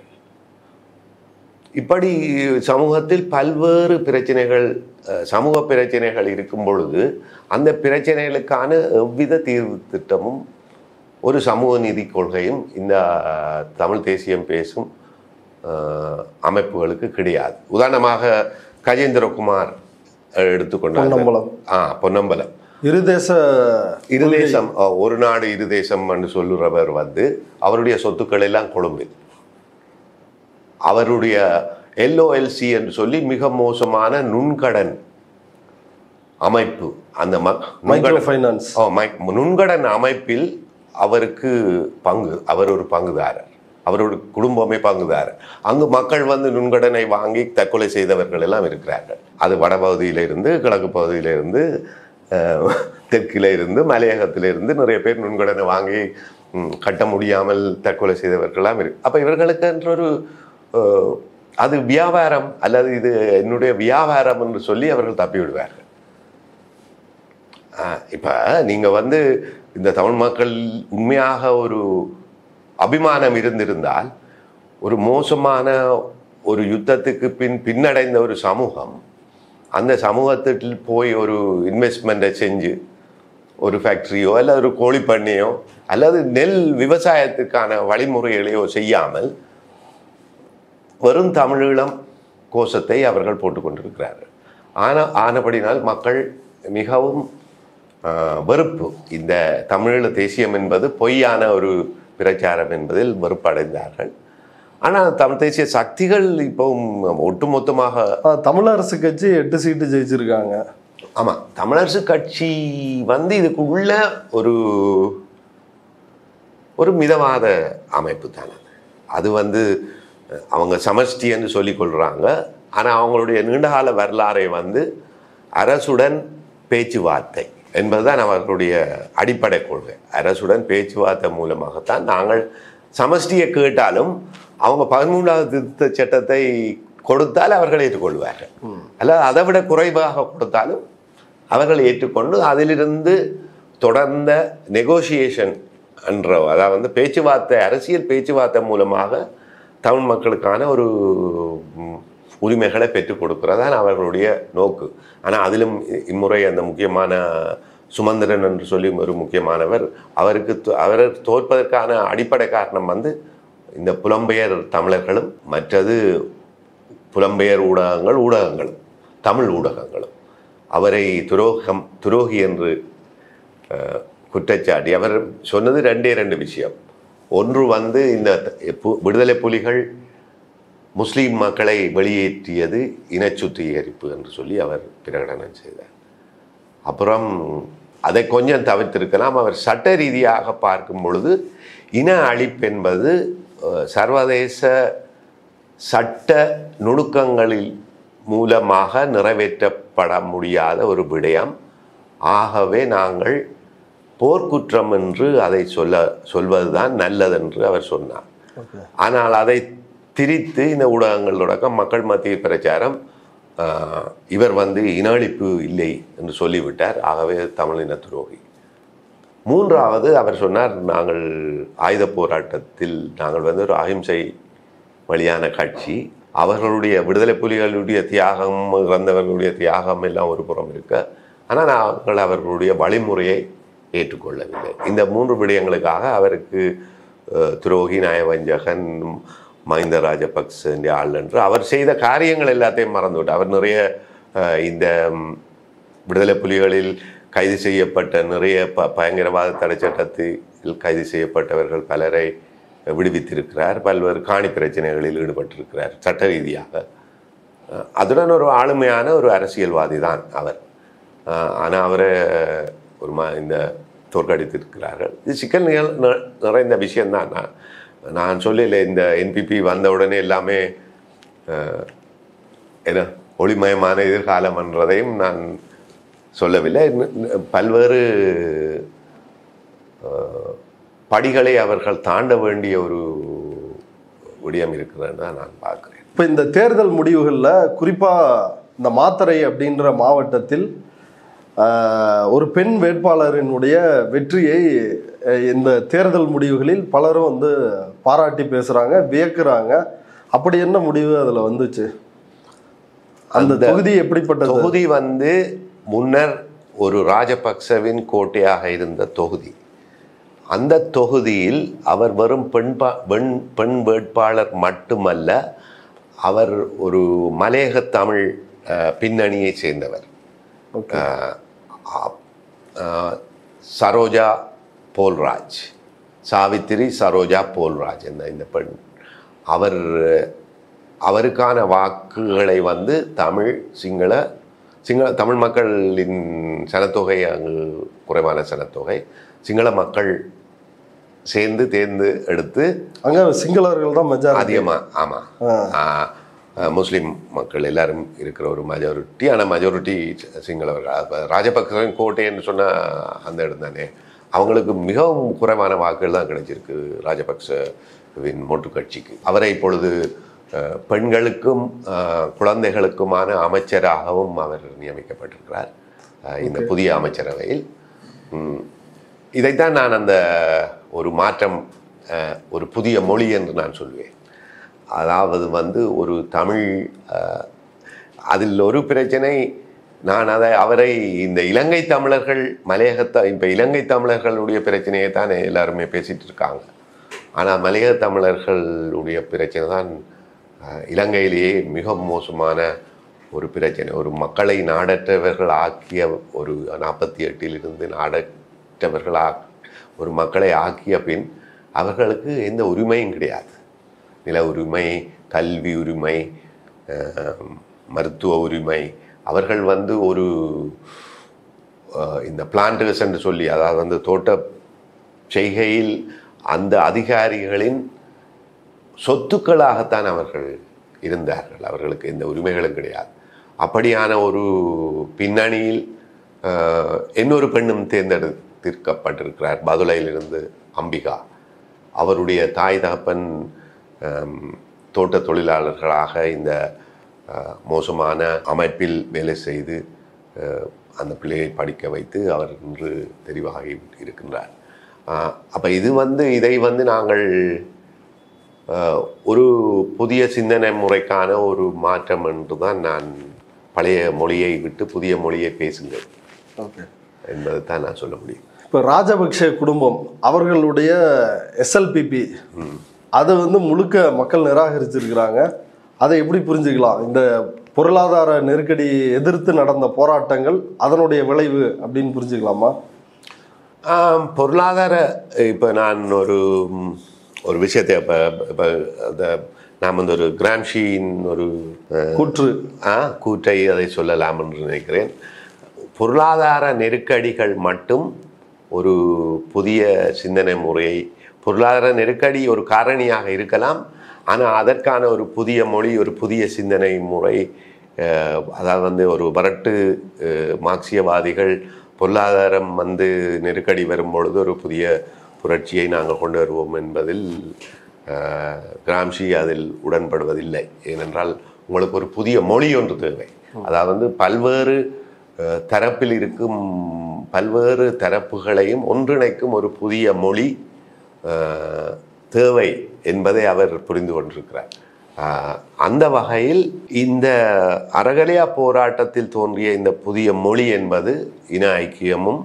S1: இப்படி சமூகத்தில் பல்வேறு பிரச்சனைகள் அஹ், சமூக பிரச்சனைகள் இருக்கும் பொழுது அந்த பிரச்சனைகளுக்கான எவ்வித தீர்வு திட்டமும் ஒரு சமூக நீதி கொள்கையும் இந்த அஹ், தமிழ் தேசியம் பேசும் அஹ், அமைப்புகளுக்கு கிடையாது உதாரணமாக கஜேந்திரகுமார் எடுத்துக்கொண்டார்
S2: பொன்னம்பலம்.
S1: ஆ பொன்னம்பலம்
S2: இருதேச
S1: இருதேசம் அஹ், ஒரு நாடு இருதேசம் என்று சொல்லுறவர் வந்து அவருடைய சொத்துக்கள் எல்லாம் கொழும்பில் அவருடைய எல்ஓஎல்சி என்று சொல்லி மிக மோசமான நுண்கடன் அமைப்பு அந்த ம-
S2: மைக்ரோ
S1: நுண்கடன்
S2: ஃபைனான்ஸ்
S1: ஓ, மை- நுண்கடன் அமைப்பில் அவருக்கு பங்கு அவர் ஒரு பங்குதாரர் அவருடைய குடும்பமே பங்குதாரர் அங்கு மக்கள் வந்து நுண்கடனை வாங்கி தற்கொலை செய்தவர்கள் எல்லாம் இருக்கிறார்கள் அது வடபகுதியில இருந்து கிழக்கு பகுதியில இருந்து அஹ், தெற்கில இருந்து மலையகத்தில இருந்து நிறைய பேர் நுண்கடனை வாங்கி ம், கட்ட முடியாமல் தற்கொலை செய்தவர்கள்லாம் இருக்கு அப்ப இவர்களுக்கு என்ற ஒரு அஹ், அது வியாபாரம் அல்லது இது என்னுடைய வியாபாரம் என்று சொல்லி அவர்கள் தப்பி விடுவார்கள் இப்போ நீங்கள் வந்து இந்த தமிழ் மக்கள் உண்மையாக ஒரு அபிமானம் இருந்திருந்தால் ஒரு மோசமான ஒரு யுத்தத்துக்கு பின் பின்னடைந்த ஒரு சமூகம் அந்த சமூகத்தில் போய் ஒரு இன்வெஸ்ட்மெண்ட்டை செஞ்சு ஒரு ஃபேக்ட்ரியோ அல்லது ஒரு கோழி பண்ணையோ அல்லது நெல் விவசாயத்துக்கான வழிமுறைகளையோ செய்யாமல் வெறும் தமிழீழம் கோஷத்தை அவர்கள் போட்டுக்கொண்டிருக்கிறார்கள் ஆன ஆனபடினால் மக்கள் மிகவும் ஆஹ், வெறுப்பு இந்த தமிழீழ தேசியம் என்பது பொய்யான ஒரு பிரச்சாரம் என்பதில் வெறுப்படைந்தார்கள் ஆனால் தமிழ் தேசிய சக்திகள் இப்போவும் ஒட்டுமொத்தமாக
S2: ஆஹ், தமிழரசு கட்சி எட்டு சீட்டு ஜெயிச்சிருக்காங்க
S1: ஆமாம் தமிழரசு கட்சி வந்து இதுக்குள்ள ஒரு ஒரு மிதவாத அமைப்பு தானே அது வந்து அஹ், அவங்க சமஷ்டி என்று சொல்லிக் கொள்கிறாங்க ஆனால் அவங்களுடைய நீண்டகால வரலாறை வந்து அரசுடன் பேச்சுவார்த்தை என்பதுதான் அவர்களுடைய அடிப்படை கொள்கை அரசுடன் பேச்சுவார்த்தை மூலமாகத்தான் நாங்கள் சமஷ்டியை கேட்டாலும் அவங்க பதிமூன்றாவது திருத்த சட்டத்தை கொடுத்தால் அவர்கள் ஏற்றுக்கொள்வார்கள் அல்லது அதை விட குறைவாக கொடுத்தாலும் அவர்கள் ஏற்றுக்கொண்டு அதிலிருந்து தொடர்ந்த நெகோசியேஷன் என்ற அதாவது வந்து பேச்சுவார்த்தை அரசியல் பேச்சுவார்த்தை மூலமாக தமிழ் மக்களுக்கான ஒரு ம், உரிமைகளை பெற்றுக் கொடுக்கிறதான் அவர்களுடைய நோக்கு ஆனால் அதிலும் இ- இம்முறை அந்த முக்கியமான சுமந்திரன் என்று சொல்லி ஒரு முக்கியமானவர் அவருக்கு தோ- அவர் தோற்பதற்கான அடிப்படை காரணம் வந்து இந்த புலம்பெயர் தமிழர்களும் மற்றது புலம்பெயர் ஊடகங்கள் ஊடகங்களும் தமிழ் ஊடகங்களும் அவரை துரோகம் துரோகி என்று அஹ், குற்றச்சாட்டி அவர் சொன்னது ரெண்டே ரெண்டு விஷயம் ஒன்று வந்து இந்த பு- விடுதலை புலிகள் முஸ்லீம் மக்களை வெளியேற்றியது இனச்சுத்திகரிப்பு என்று சொல்லி அவர் பிரகடனம் செய்தார் அப்புறம் அதை கொஞ்சம் தவிர்த்திருக்கலாம் அவர் சட்ட ரீதியாக பார்க்கும் பொழுது இன அழிப்பு என்பது அஹ், சர்வதேச சட்ட நுணுக்கங்களில் மூலமாக நிறைவேற்றப்பட முடியாத ஒரு விடயம் ஆகவே நாங்கள் போர்க்குற்றம் என்று அதை சொல்ல சொல்வதுதான் நல்லதென்று அவர் சொன்னார்
S2: ஓகே
S1: ஆனால் அதை திரித்து இந்த ஊடகங்கள் தொடக்கம் மக்கள் மத்திய பிரச்சாரம் ஆஹ், இவர் வந்து இன அழிப்பு இல்லை என்று சொல்லிவிட்டார் ஆகவே தமிழின துரோகி மூன்றாவது அவர் சொன்னார் நாங்கள் ஆயுத போராட்டத்தில் நாங்கள் வந்து ஒரு அகிம்சை வழியான கட்சி அவர்களுடைய விடுதலை புலிகளுடைய தியாகம் இறந்தவர்களுடைய தியாகம் எல்லாம் ஒரு புறம் இருக்க ஆனால் நாங்கள் அவர்களுடைய வழிமுறையை ஏற்றுக்கொள்ளவில்லை இந்த மூன்று விடயங்களுக்காக அவருக்கு அஹ், துரோகி நயவஞ்சகன் மஹிந்த ராஜபக்ச ஆள் என்று அவர் செய்த காரியங்கள் எல்லாத்தையும் மறந்துவிட்டார் அவர் நிறைய அஹ், இந்த ம், விடுதலை புலிகளில் கைது செய்யப்பட்ட நிறைய ப பயங்கரவாத தடை சட்டத்தில் கைது செய்யப்பட்டவர்கள் பலரை விடுவித்திருக்கிறார் பல்வேறு காணி பிரச்சனைகளில் ஈடுபட்டிருக்கிறார் சட்ட ரீதியாக அஹ் அதுடன் ஒரு ஆளுமையான ஒரு அரசியல்வாதி தான் அவர் ஆனால் அவரை ஒரு மா இந்த தோற்கடித்திருக்கிறார்கள் இது சிக்கல் நிகழ் ந- நிறைந்த விஷயம்தான் நான் நான் சொல்லல இந்த என்பிபி வந்த உடனே எல்லாமே அஹ், என்ன ஒளிமயமான எதிர்காலம் என்றதையும் நான் சொல்லவில்லை இன்னும் இன்னும் பல்வேறு அஹ், படிகளை அவர்கள் தாண்ட வேண்டிய ஒரு விடயம் இருக்கிறதுன்னு தான் நான் பார்க்குறேன்
S2: இப்போ இந்த தேர்தல் முடிவுகளில் குறிப்பாக இந்த மாத்தறை அப்படின்ற மாவட்டத்தில் ஆஹ், ஒரு பெண் வேட்பாளரினுடைய வெற்றியை அஹ், இந்த தேர்தல் முடிவுகளில் பலரும் வந்து பாராட்டி பேசுகிறாங்க வியக்குறாங்க அப்படி என்ன முடிவு அதில் வந்துச்சு அந்த
S1: அந்த
S2: தொகுதி எப்படிப்பட்டது
S1: தொகுதி வந்து முன்னர் ஒரு ராஜபக்சவின் கோட்டையாக இருந்த தொகுதி அந்த தொகுதியில் அவர் வெறும் பெண் பா- பெண் பெண் வேட்பாளர் மட்டுமல்ல அவர் ஒரு மலையக தமிழ் அஹ், பின்னணியை சேர்ந்தவர்
S2: ஓகே
S1: அஹ், அப்- அஹ், சரோஜா போல்ராஜ் சாவித்திரி சரோஜா போல்ராஜ் என்ற இந்த பெண் அவர் அவருக்கான வாக்குகளை வந்து தமிழ் சிங்கள சிங்கள தமிழ் மக்களின் சனத்தொகை அங்கு குறைவான சனத்தொகை சிங்கள மக்கள் சேர்ந்து தேர்ந்து எடுத்து
S2: அங்கே சிங்களர்கள் தான் மெஜாரிட்டி
S1: அதிகமாக ஆமாம் முஸ்லீம் மக்கள் எல்லாரும் இருக்கிற ஒரு மெஜாரிட்டி ஆனால் மெஜாரிட்டி சிங்களவர்கள் அப்போ ராஜபக்சவின் கோட்டைன்னு சொன்ன அந்த இடம் தானே அவங்களுக்கு மிகவும் குறைவான வாக்குகள் தான் கிடைச்சிருக்கு ராஜபக்சவின் மொட்டு கட்சிக்கு அவரை இப்பொழுது அஹ், பெண்களுக்கும் அஹ், குழந்தைகளுக்குமான அமைச்சராகவும் அவர் நியமிக்கப்பட்டிருக்கிறார் அஹ், இந்த புதிய அமைச்சரவையில் ம், இதைத்தான் நான் அந்த ஒரு மாற்றம் அஹ், ஒரு புதிய மொழி என்று நான் சொல்வேன் அதாவது வந்து ஒரு தமிழ் அஹ், அதில் ஒரு பிரச்சனை நான் அதை அவரை இந்த இலங்கை தமிழர்கள் மலையகத்த இப்போ இலங்கை தமிழர்களுடைய பிரச்சனையை தான் எல்லாருமே பேசிட்டு இருக்காங்க ஆனால் மலையக தமிழர்களுடைய பிரச்சனை தான் அஹ், இலங்கையிலேயே மிக மோசமான ஒரு பிரச்சனை ஒரு மக்களை நாடற்றவர்கள் ஆக்கிய ஒரு நாற்பத்தி எட்டிலிருந்து நாடற்றவர்கள் ஆ ஒரு மக்களை ஆக்கிய பின் அவர்களுக்கு எந்த உரிமையும் கிடையாது நில உரிமை கல்வி உரிமை அஹ், மருத்துவ உரிமை அவர்கள் வந்து ஒரு அஹ், இந்த பிளான்டர்ஸ் என்று சொல்லி அதாவது வந்து தோட்ட செய்கையில் அந்த அதிகாரிகளின் சொத்துக்களாகத்தான் அவர்கள் இருந்தார்கள் அவர்களுக்கு எந்த உரிமைகளும் கிடையாது அப்படியான ஒரு பின்னணியில் அஹ், இன்னொரு பெண்ணும் தேர்ந்தெடுத்திருக்கப்பட்டிருக்கிறார் பதுளையிலிருந்து அம்பிகா அவருடைய தாய் தகப்பன் அம், தோட்ட தொழிலாளர்களாக இந்த அஹ், மோசமான அமைப்பில் வேலை செய்து அஹ், அந்த பிள்ளையை படிக்க வைத்து அவர் இன்று தெரிவாகி இருக்கின்றார் அப்போ இது வந்து இதை வந்து நாங்கள் அஹ், ஒரு புதிய சிந்தனை முறைக்கான ஒரு மாற்றம் என்று தான் நான் பழைய மொழியை விட்டு புதிய மொழியை பேசுங்கள்
S2: ஓகே
S1: என்பதை தான் நான் சொல்ல முடியும்
S2: இப்போ ராஜபக்ஷ குடும்பம் அவர்களுடைய எஸ்எல்பிபி அதை வந்து முழுக்க மக்கள் நிராகரிச்சிருக்கிறாங்க அதை எப்படி புரிஞ்சுக்கலாம் இந்த பொருளாதார நெருக்கடி எதிர்த்து நடந்த போராட்டங்கள் அதனுடைய விளைவு அப்படின்னு புரிஞ்சுக்கலாமா
S1: ஆம், பொருளாதார இப்போ நான் ஒரு ம், ஒரு விஷயத்தை இப்போ இப்போ அந்த நாம் வந்து ஒரு கிராம்ஷியின் ஒரு அஹ்,
S2: கூற்று
S1: ஆ, கூற்றை அதை சொல்லலாம் என்று நினைக்கிறேன் பொருளாதார நெருக்கடிகள் மட்டும் ஒரு புதிய சிந்தனை முறையை பொருளாதார நெருக்கடி ஒரு காரணியாக இருக்கலாம் ஆனால் அதற்கான ஒரு புதிய மொழி ஒரு புதிய சிந்தனை முறை அஹ், அதாவது வந்து ஒரு வரட்டு அஹ், மார்க்சியவாதிகள் பொருளாதாரம் வந்து நெருக்கடி வரும் பொழுது ஒரு புதிய புரட்சியை நாங்கள் கொண்டு வருவோம் என்பதில் அஹ், கிராம்ஷி அதில் உடன்படுவதில்லை ஏனென்றால் உங்களுக்கு ஒரு புதிய மொழி ஒன்று தேவை அதாவது வந்து பல்வேறு அஹ், தரப்பில் இருக்கும் பல்வேறு தரப்புகளையும் ஒன்றிணைக்கும் ஒரு புதிய மொழி அஹ், தேவை என்பதை அவர் புரிந்து கொண்டிருக்கிறார் அஹ், அந்த வகையில் இந்த அறகலையா போராட்டத்தில் தோன்றிய இந்த புதிய மொழி என்பது இன ஐக்கியமும்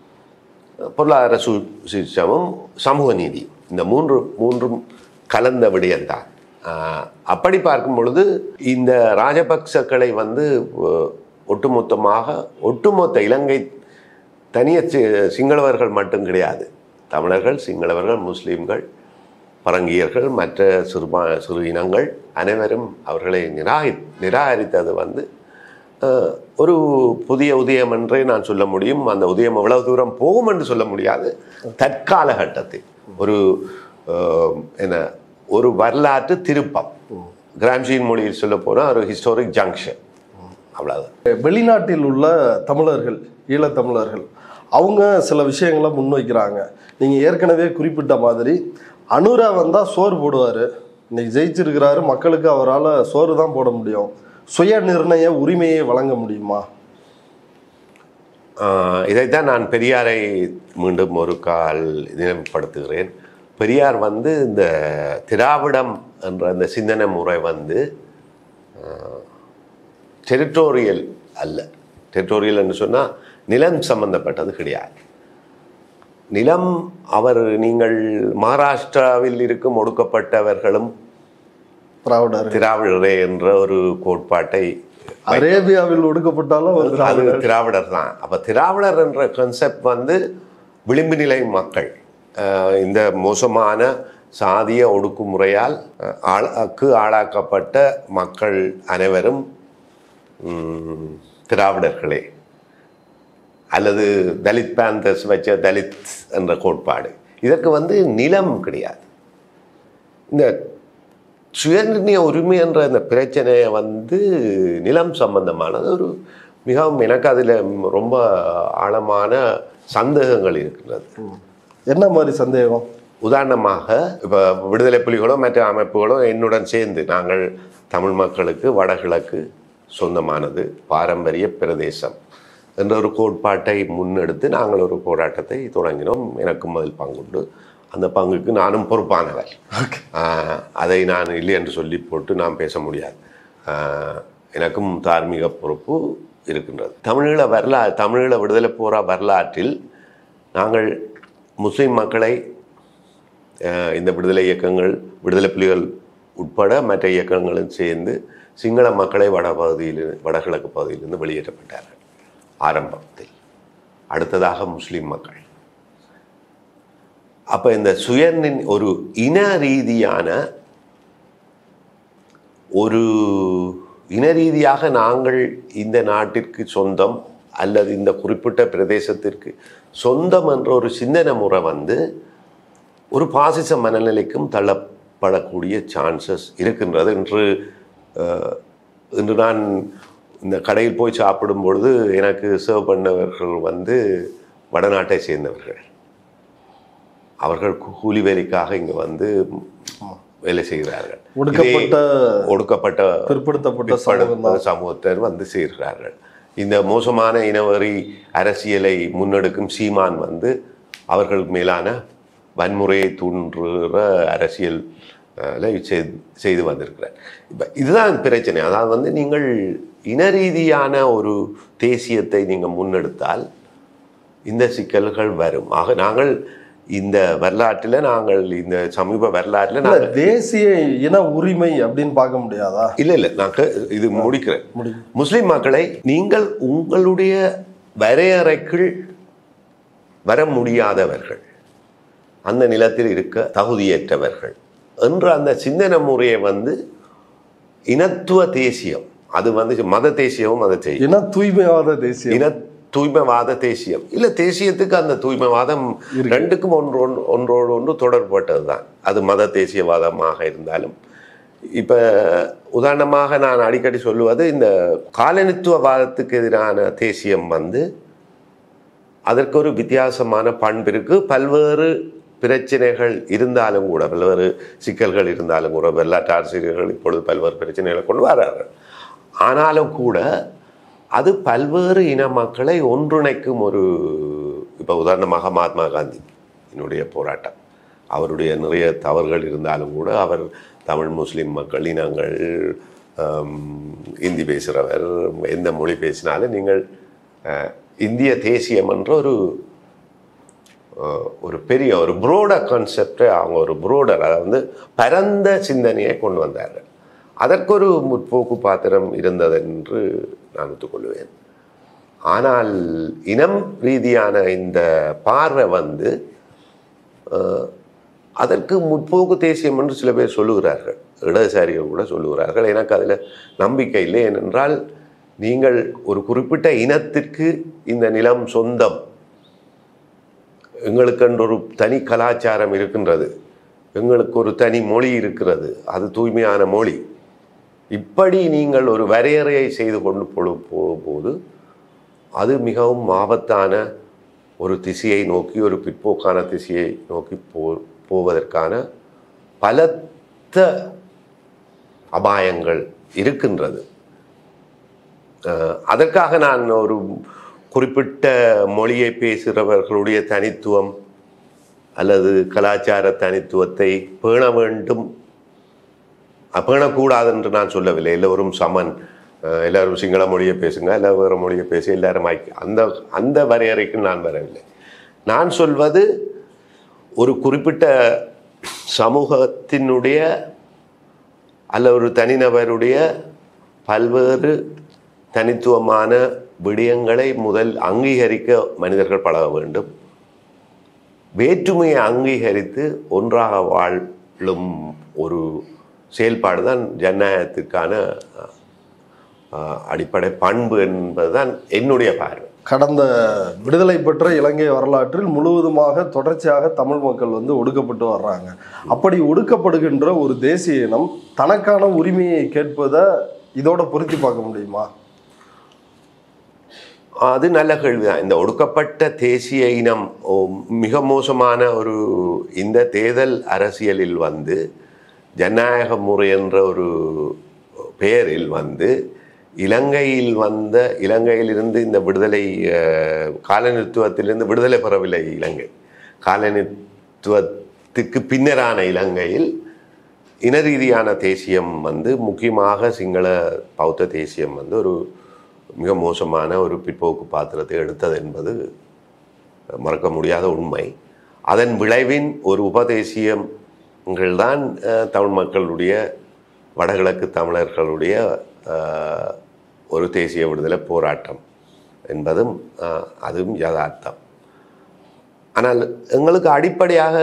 S1: பொருளாதார சு சீர்ஷமும் சமூக நீதி இந்த மூன்று மூன்றும் கலந்த விடயம்தான் ஆஹ், அப்படி பார்க்கும் பொழுது இந்த ராஜபக்சக்களை வந்து அஹ், ஒட்டுமொத்தமாக ஒட்டுமொத்த இலங்கை தனிய சி- சிங்களவர்கள் மட்டும் கிடையாது தமிழர்கள் சிங்களவர்கள் முஸ்லீம்கள் பரங்கியர்கள் மற்ற சிறுபா சிறு இனங்கள் அனைவரும் அவர்களை நிராகரி நிராகரித்தது வந்து அஹ், ஒரு புதிய உதயம் என்றே நான் சொல்ல முடியும் அந்த உதயம் எவ்வளவு தூரம் போகும் என்று சொல்ல முடியாது தற்காலகட்டத்தில் ஒரு அஹ், என்ன ஒரு வரலாற்று திருப்பம் கிராம்ஷியின் மொழியில் சொல்ல போனால் ஒரு ஹிஸ்டாரிக் ஜங்ஷன் அவ்வளவுதான்
S2: வெளிநாட்டில் உள்ள தமிழர்கள் ஈழத்தமிழர்கள் அவங்க சில விஷயங்களை முன்வைக்கிறாங்க நீங்கள் ஏற்கனவே குறிப்பிட்ட மாதிரி அனுரா வந்தால் சோறு போடுவார் இன்னைக்கு ஜெயிச்சிருக்கிறாரு மக்களுக்கு அவரால் சோறு தான் போட முடியும் சுய நிர்ணய உரிமையை வழங்க முடியுமா
S1: ஆஹ் இதைத்தான் நான் பெரியாரை மீண்டும் ஒரு கால் நினைவுபடுத்துகிறேன் பெரியார் வந்து இந்த திராவிடம் என்ற அந்த சிந்தனை முறை வந்து டெரிட்டோரியல் அல்ல டெரிட்டோரியல் என்று சொன்னால் நிலம் சம்பந்தப்பட்டது கிடையாது நிலம் அவர் நீங்கள் மகாராஷ்டிராவில் இருக்கும் ஒடுக்கப்பட்டவர்களும்
S2: திராவிடர்
S1: திராவிடரே என்ற ஒரு கோட்பாட்டை
S2: அரேபியாவில் ஒடுக்கப்பட்டாலும் அவர்
S1: அது
S2: திராவிடர்
S1: திராவிடர் தான் அப்போ திராவிடர் என்ற கான்செப்ட் வந்து விளிம்பு நிலை மக்கள் அஹ் இந்த மோசமான சாதிய ஒடுக்குமுறையால் அஹ், ஆளாக்கு ஆளாக்கப்பட்ட மக்கள் அனைவரும் ம், திராவிடர்களே அல்லது தலித் பேந்தர்ஸ் வச்ச தலித் என்ற கோட்பாடு இதற்கு வந்து நிலம் கிடையாது இந்த சுயநிர்ணய உரிமை என்ற இந்த பிரச்சனையை வந்து நிலம் சம்பந்தமானது ஒரு மிகவும் எனக்கு அதில் ரொம்ப ஆழமான சந்தேகங்கள் இருக்கின்றது
S2: என்ன மாதிரி சந்தேகம்
S1: உதாரணமாக இப்போ விடுதலை புலிகளோ மற்ற அமைப்புகளோ என்னுடன் சேர்ந்து நாங்கள் தமிழ் மக்களுக்கு வடகிழக்கு சொந்தமானது பாரம்பரிய பிரதேசம் என்ற ஒரு கோட்பாட்டை முன்னெடுத்து நாங்கள் ஒரு போராட்டத்தை தொடங்கினோம் எனக்கும் அதில் பங்குண்டு அந்த பங்குக்கு நானும் பொறுப்பானவர் ஆஹ், அதை நான் இல்லை என்று சொல்லி போட்டு நாம் பேச முடியாது ஆஹ், எனக்கும் தார்மீக பொறுப்பு இருக்கின்றது தமிழீழ வரலா தமிழீழ விடுதலை போரா வரலாற்றில் நாங்கள் முஸ்லிம் மக்களை அஹ், இந்த விடுதலை இயக்கங்கள் விடுதலை புலிகள் உட்பட மற்ற இயக்கங்களும் சேர்ந்து சிங்கள மக்களை வடபகுதியில் வடகிழக்கு பகுதியிலிருந்து வெளியேற்றப்பட்டார்கள் ஆரம்பத்தில் அடுத்ததாக முஸ்லிம் மக்கள் அப்போ இந்த சுயனின் ஒரு இன ரீதியான ஒரு இன ரீதியாக நாங்கள் இந்த நாட்டிற்கு சொந்தம் அல்லது இந்த குறிப்பிட்ட பிரதேசத்திற்கு சொந்தம் என்ற ஒரு சிந்தனை முறை வந்து ஒரு பாசிச மனநிலைக்கும் தள்ளப்படக்கூடிய சான்சஸ் இருக்கின்றது என்று அஹ், இன்று நான் இந்த கடையில் போய் சாப்பிடும் பொழுது எனக்கு சர்வ் பண்ணவர்கள் வந்து வடநாட்டை சேர்ந்தவர்கள் அவர்கள் கூ- கூலி வேலைக்காக இங்கே வந்து வேலை செய்கிறார்கள்
S2: ஒடுக்கப்பட்ட
S1: இதே ஒடுக்கப்பட்ட
S2: பிற்படுத்தப்பட்ட சமூகம்
S1: பிற்படுத்த சமூகத்தினர் வந்து சேர்கிறார்கள் இந்த மோசமான இனவரி அரசியலை முன்னெடுக்கும் சீமான் வந்து அவர்கள் மேலான வன்முறையை தூண்டுற அரசியல் அஹ், லை செய்து செய்து வந்திருக்கிறார் இப்போ இதுதான் பிரச்சனை அதாவது வந்து நீங்கள் இன ரீதியான ஒரு தேசியத்தை நீங்கள் முன்னெடுத்தால் இந்த சிக்கல்கள் வரும் ஆக நாங்கள் இந்த வரலாற்றில் நாங்கள் இந்த சமீப வரலாற்றில்
S2: இல்ல
S1: நாங்கள்
S2: தேசிய இன உரிமை அப்படின்னு பார்க்க முடியாதா
S1: இல்லை இல்லை நான் க- இது முடிக்கிறேன்
S2: முடியும்
S1: முஸ்லிம் மக்களை நீங்கள் உங்களுடைய வரையறைக்குள் வர முடியாதவர்கள் அந்த நிலத்தில் இருக்க தகுதியற்றவர்கள் என்ற அந்த சிந்தனை முறையை வந்து இனத்துவ தேசியம் அது வந்து மத தேசியமும் அதை செய்யும்
S2: இன தூய்மைவாத தேசியம்
S1: இன தூய்மைவாத தேசியம் இல்லை தேசியத்துக்கு அந்த தூய்மைவாதம் ரெண்டுக்கும் ஒன்று ஒன்று ஒன்றோடு ஒன்று தொடர்பட்டது தான் அது மத தேசியவாதமாக இருந்தாலும் இப்போ உதாரணமாக நான் அடிக்கடி சொல்லுவது இந்த காலனித்துவவாதத்துக்கு எதிரான தேசியம் வந்து அதற்கு ஒரு வித்தியாசமான பண்பு இருக்கு பல்வேறு பிரச்சனைகள் இருந்தாலும் கூட பல்வேறு சிக்கல்கள் இருந்தாலும் கூட வரலாற்று ஆசிரியர்கள் இப்பொழுது பல்வேறு பிரச்சனைகளை கொண்டு வரார்கள் ஆனாலும் கூட அது பல்வேறு இன மக்களை ஒன்றிணைக்கும் ஒரு இப்போ உதாரணமாக மகாத்மா காந்தி என்னுடைய போராட்டம் அவருடைய நிறைய தவறுகள் இருந்தாலும் கூட அவர் தமிழ் முஸ்லிம் மக்கள் இனங்கள் ஆம், இந்தி பேசுகிறவர் எந்த மொழி பேசினாலும் நீங்கள் அஹ், இந்திய தேசியம் என்ற ஒரு அஹ், ஒரு பெரிய ஒரு புரோடர் கான்செப்டை அவங்க ஒரு புரோடர் அதாவது வந்து பரந்த சிந்தனையை கொண்டு வந்தார்கள் அதற்கு ஒரு முற்போக்கு பாத்திரம் இருந்தது என்று நான் ஒத்துக்கொள்வேன் ஆனால் இனம் ரீதியான இந்த பார்வை வந்து அஹ், அதற்கு முற்போக்கு தேசியம் என்று சில பேர் சொல்லுகிறார்கள் இடதுசாரிகள் கூட சொல்லுகிறார்கள் எனக்கு அதில் நம்பிக்கை இல்லை ஏனென்றால் நீங்கள் ஒரு குறிப்பிட்ட இனத்திற்கு இந்த நிலம் சொந்தம் எங்களுக்கென்று ஒரு தனி கலாச்சாரம் இருக்கின்றது எங்களுக்கு ஒரு தனி மொழி இருக்கிறது அது தூய்மையான மொழி இப்படி நீங்கள் ஒரு வரையறையை செய்து கொண்டு போ- போகும்போது அது மிகவும் ஆபத்தான ஒரு திசையை நோக்கி ஒரு பிற்போக்கான திசையை நோக்கி போ போவதற்கான பலத்த அபாயங்கள் இருக்கின்றது அஹ், அதற்காக நான் ஒரு குறிப்பிட்ட மொழியை பேசுகிறவர்களுடைய தனித்துவம் அல்லது கலாச்சார தனித்துவத்தை பேண வேண்டும் அஹ், பேணக்கூடாது என்று நான் சொல்லவில்லை எல்லோரும் சமன் அஹ், எல்லாரும் சிங்கள மொழியை பேசுங்க இல்லை வேறு மொழியை பேச எல்லாரும் ஐக்கிய அந்த அந்த வரையறைக்கு நான் வரவில்லை நான் சொல்வது ஒரு குறிப்பிட்ட சமூகத்தினுடைய அல்ல ஒரு தனிநபருடைய பல்வேறு தனித்துவமான விடயங்களை முதல் அங்கீகரிக்க மனிதர்கள் பழக வேண்டும் வேற்றுமையை அங்கீகரித்து ஒன்றாக வாழும் ஒரு செயல்பாடு தான் ஜனநாயகத்திற்கான அஹ், அடிப்படை பண்பு என்பதுதான் என்னுடைய பார்வை
S2: கடந்த விடுதலை பெற்ற இலங்கை வரலாற்றில் முழுவதுமாக தொடர்ச்சியாக தமிழ் மக்கள் வந்து ஒடுக்கப்பட்டு வர்றாங்க அப்படி ஒடுக்கப்படுகின்ற ஒரு தேசிய இனம் தனக்கான உரிமையை கேட்பதை இதோட பொருத்தி பார்க்க முடியுமா
S1: அது நல்ல கேள்விதான் இந்த ஒடுக்கப்பட்ட தேசிய இனம் ஓ, மிக மோசமான ஒரு இந்த தேர்தல் அரசியலில் வந்து ஜனநாயக முறை என்ற ஒரு பெயரில் வந்து இலங்கையில் வந்த இலங்கையிலிருந்து இந்த விடுதலை அஹ், காலனித்துவத்திலிருந்து விடுதலை பெறவில்லை இலங்கை காலனித்துவத்துக்கு பின்னரான இலங்கையில் இன ரீதியான தேசியம் வந்து முக்கியமாக சிங்கள பௌத்த தேசியம் வந்து ஒரு மிக மோசமான ஒரு பிற்போக்கு பாத்திரத்தை எடுத்தது என்பது மறக்க முடியாத உண்மை அதன் விளைவின் ஒரு உபதேசியங்கள் தான் அஹ், தமிழ் மக்களுடைய வடகிழக்கு தமிழர்களுடைய அஹ், ஒரு தேசிய விடுதலை போராட்டம் என்பதும் அஹ், அதுவும் யதார்த்தம் ஆனால் எங்களுக்கு அடிப்படையாக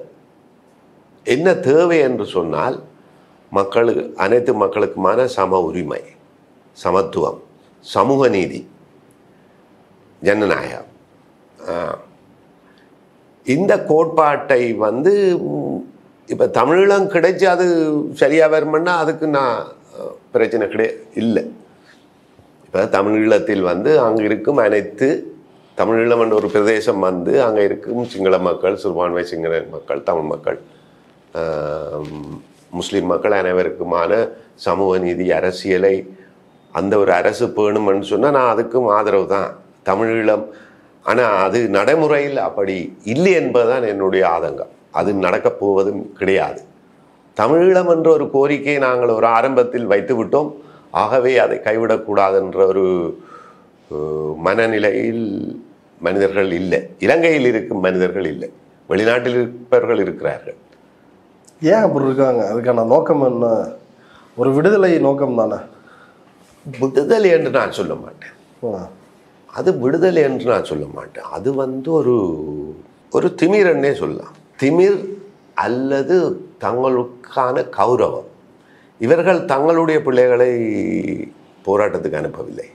S1: என்ன தேவை என்று சொன்னால் மக்களுக்கு அனைத்து மக்களுக்குமான சம உரிமை சமத்துவம் சமூக நீதி ஜனநாயகம் ஆஹ், இந்த கோட்பாட்டை வந்து இப்போ தமிழீழம் கிடைச்சி அது சரியாக வருமென்னா அதுக்கு நான் அஹ், பிரச்சனை கிடையாது இல்லை இப்போ தமிழீழத்தில் வந்து அங்கே இருக்கும் அனைத்து தமிழீழம் என்ற ஒரு பிரதேசம் வந்து அங்கே இருக்கும் சிங்கள மக்கள் சிறுபான்மை சிங்கள மக்கள் தமிழ் மக்கள் ஆஹ், முஸ்லிம் மக்கள் அனைவருக்குமான சமூக நீதி அரசியலை அந்த ஒரு அரசு பேணுமென்னு சொன்னால் நான் அதுக்கும் ஆதரவு தான் தமிழீழம் ஆனால் அது நடைமுறையில் அப்படி இல்லை என்பதுதான் என்னுடைய ஆதங்கம் அது நடக்கப் போவதும் கிடையாது தமிழீழம் என்ற ஒரு கோரிக்கையை நாங்கள் ஒரு ஆரம்பத்தில் வைத்து விட்டோம் ஆகவே அதை கைவிடக்கூடாது என்ற ஒரு அஹ், மனநிலையில் மனிதர்கள் இல்லை இலங்கையில் இருக்கும் மனிதர்கள் இல்லை வெளிநாட்டில் இருப்பவர்கள் இருக்கிறார்கள்
S2: ஏன் அப்படி இருக்காங்க அதுக்கான நோக்கம் என்ன ஒரு விடுதலை நோக்கம் தானே
S1: விடுதலை என்று நான் சொல்ல மாட்டேன் அது விடுதலை என்று நான் சொல்ல மாட்டேன் அது வந்து ஒரு ஒரு திமிரன்னே சொல்லலாம் திமிர் அல்லது தங்களுக்கான கௌரவம் இவர்கள் தங்களுடைய பிள்ளைகளை போராட்டத்துக்கு அனுப்பவில்லை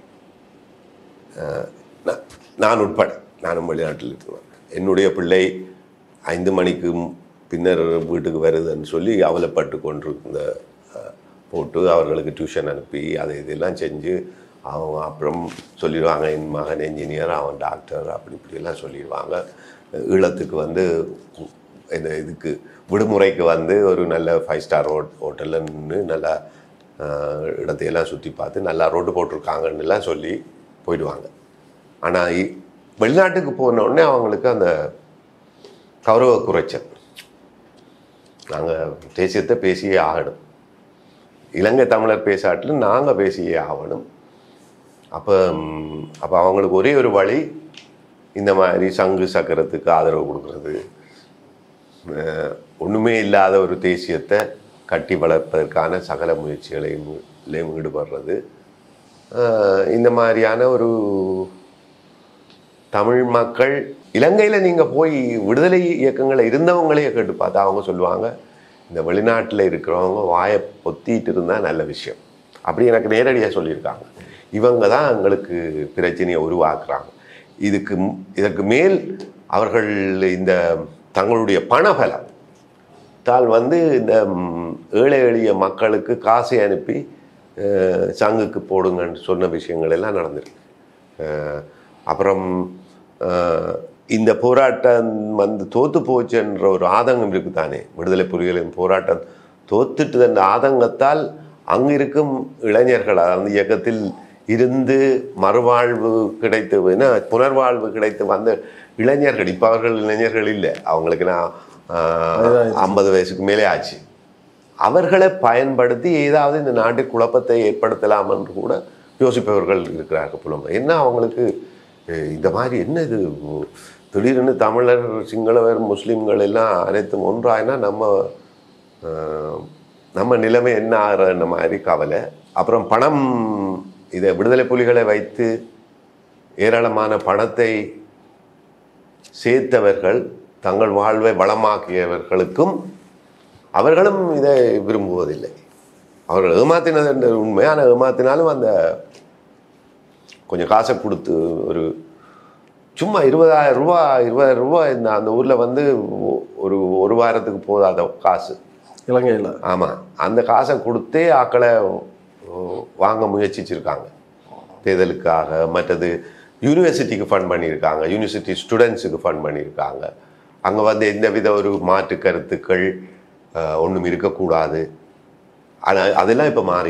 S1: அஹ், நான்- நான் உட்பட நானும் வெளிநாட்டில் இருக்கிறேன் என்னுடைய பிள்ளை ஐந்து மணிக்கு பின்னர் வீட்டுக்கு வருதுன்னு சொல்லி அவலப்பட்டு கொண்டிருந்த அஹ், போட்டு அவர்களுக்கு டியூஷன் அனுப்பி அதை இதெல்லாம் செஞ்சு அவங்க அப்புறம் சொல்லிடுவாங்க என் மகன் என்ஜினியர் அவன் டாக்டர் அப்படி இப்படியெல்லாம் சொல்லிடுவாங்க ஈழத்துக்கு வந்து இந்த இதுக்கு விடுமுறைக்கு வந்து ஒரு நல்ல ஃபைவ் ஸ்டார் ஹோட் ஹோட்டலில் நின்று நல்லா ஆஹ், இடத்தையெல்லாம் சுற்றி பார்த்து நல்லா ரோடு போட்டிருக்காங்கன்னு எல்லாம் சொல்லி போயிடுவாங்க ஆனால் வெளிநாட்டுக்கு போன உடனே அவங்களுக்கு அந்த கௌரவ குறைச்சல் நாங்கள் தேசியத்தை பேசியே ஆகணும் இலங்கை தமிழர் பேசாட்டிலும் நாங்கள் பேசியே ஆகணும் அப்போ அப்போ அவங்களுக்கு ஒரே ஒரு வழி இந்த மாதிரி சங்கு சக்கரத்துக்கு ஆதரவு கொடுக்கறது அஹ், ஒண்ணுமே இல்லாத ஒரு தேசியத்தை கட்டி வளர்ப்பதற்கான சகல முயற்சிகளையும் லையும் ஈடுபடுறது அஹ், இந்த மாதிரியான ஒரு தமிழ் மக்கள் இலங்கையில் நீங்கள் போய் விடுதலை இயக்கங்களை இருந்தவங்களே கேட்டு பார்த்தா அவங்க சொல்லுவாங்க இந்த வெளிநாட்டில் இருக்கிறவங்க வாயை பொத்திட்டு இருந்தால் நல்ல விஷயம் அப்படி எனக்கு நேரடியாக சொல்லியிருக்காங்க இவங்க தான் எங்களுக்கு பிரச்சனையை உருவாக்குறாங்க இதுக்கு ம்- இதற்கு மேல் அவர்கள் இந்த தங்களுடைய பணபலம் தால் வந்து இந்த ம், ஏழை எளிய மக்களுக்கு காசை அனுப்பி அஹ், சங்குக்கு போடுங்கன்னு சொன்ன விஷயங்கள் எல்லாம் நடந்திருக்கு அஹ், அப்புறம் அஹ், இந்த போராட்டம் வந்து தோத்து போச்சுன்ற ஒரு ஆதங்கம் இருக்கு தானே விடுதலை புலிகளின் போராட்டம் தோத்துட்டு அந்த ஆதங்கத்தால் அங்கு இருக்கும் இளைஞர்கள் அந்த இயக்கத்தில் இருந்து மறுவாழ்வு கிடைத்து ஏன்னா புனர்வாழ்வு கிடைத்து வந்த இளைஞர்கள் இப்போ அவர்கள் இளைஞர்கள் இல்லை அவங்களுக்கு நான் ஐம்பது வயசுக்கு மேலே ஆச்சு அவர்களை பயன்படுத்தி ஏதாவது இந்த நாட்டில் குழப்பத்தை ஏற்படுத்தலாம் என்று கூட யோசிப்பவர்கள் இருக்கிறார்கள் புலம்பெயர் என்ன அவங்களுக்கு அஹ், இந்த மாதிரி என்ன இது திடீர்னு தமிழர் சிங்களவர் முஸ்லீம்கள் எல்லாம் அனைத்தும் ஒன்றாயினா நம்ம அஹ், நம்ம நிலைமை என்ன ஆகிற மாதிரி கவலை அப்புறம் பணம் இதை விடுதலை புலிகளை வைத்து ஏராளமான பணத்தை சேர்த்தவர்கள் தங்கள் வாழ்வை வளமாக்கியவர்களுக்கும் அவர்களும் இதை விரும்புவதில்லை அவர்கள் ஏமாத்தினது என்ற உண்மை ஆனால் ஏமாத்தினாலும் அந்த கொஞ்சம் காசை கொடுத்து ஒரு சும்மா இருபதாயிரம் ரூபா இருபதாயிரம் ரூபா இந்த அந்த ஊரில் வந்து ஒ- ஒரு ஒரு வாரத்துக்கு போதாத காசு
S2: இலங்கையில்
S1: ஆமாம் அந்த காசை கொடுத்தே ஆக்களை ஓ, வாங்க முயற்சிச்சிருக்காங்க தேர்தலுக்காக மற்றது யூனிவர்சிட்டிக்கு ஃபண்ட் பண்ணியிருக்காங்க யூனிவர்சிட்டி ஸ்டூடெண்ட்ஸுக்கு ஃபண்ட் பண்ணியிருக்காங்க அங்கே வந்து எந்தவித ஒரு மாற்று கருத்துக்கள் ஒன்றும் இருக்கக்கூடாது ஆனால் அதெல்லாம் இப்போ மாறிடுது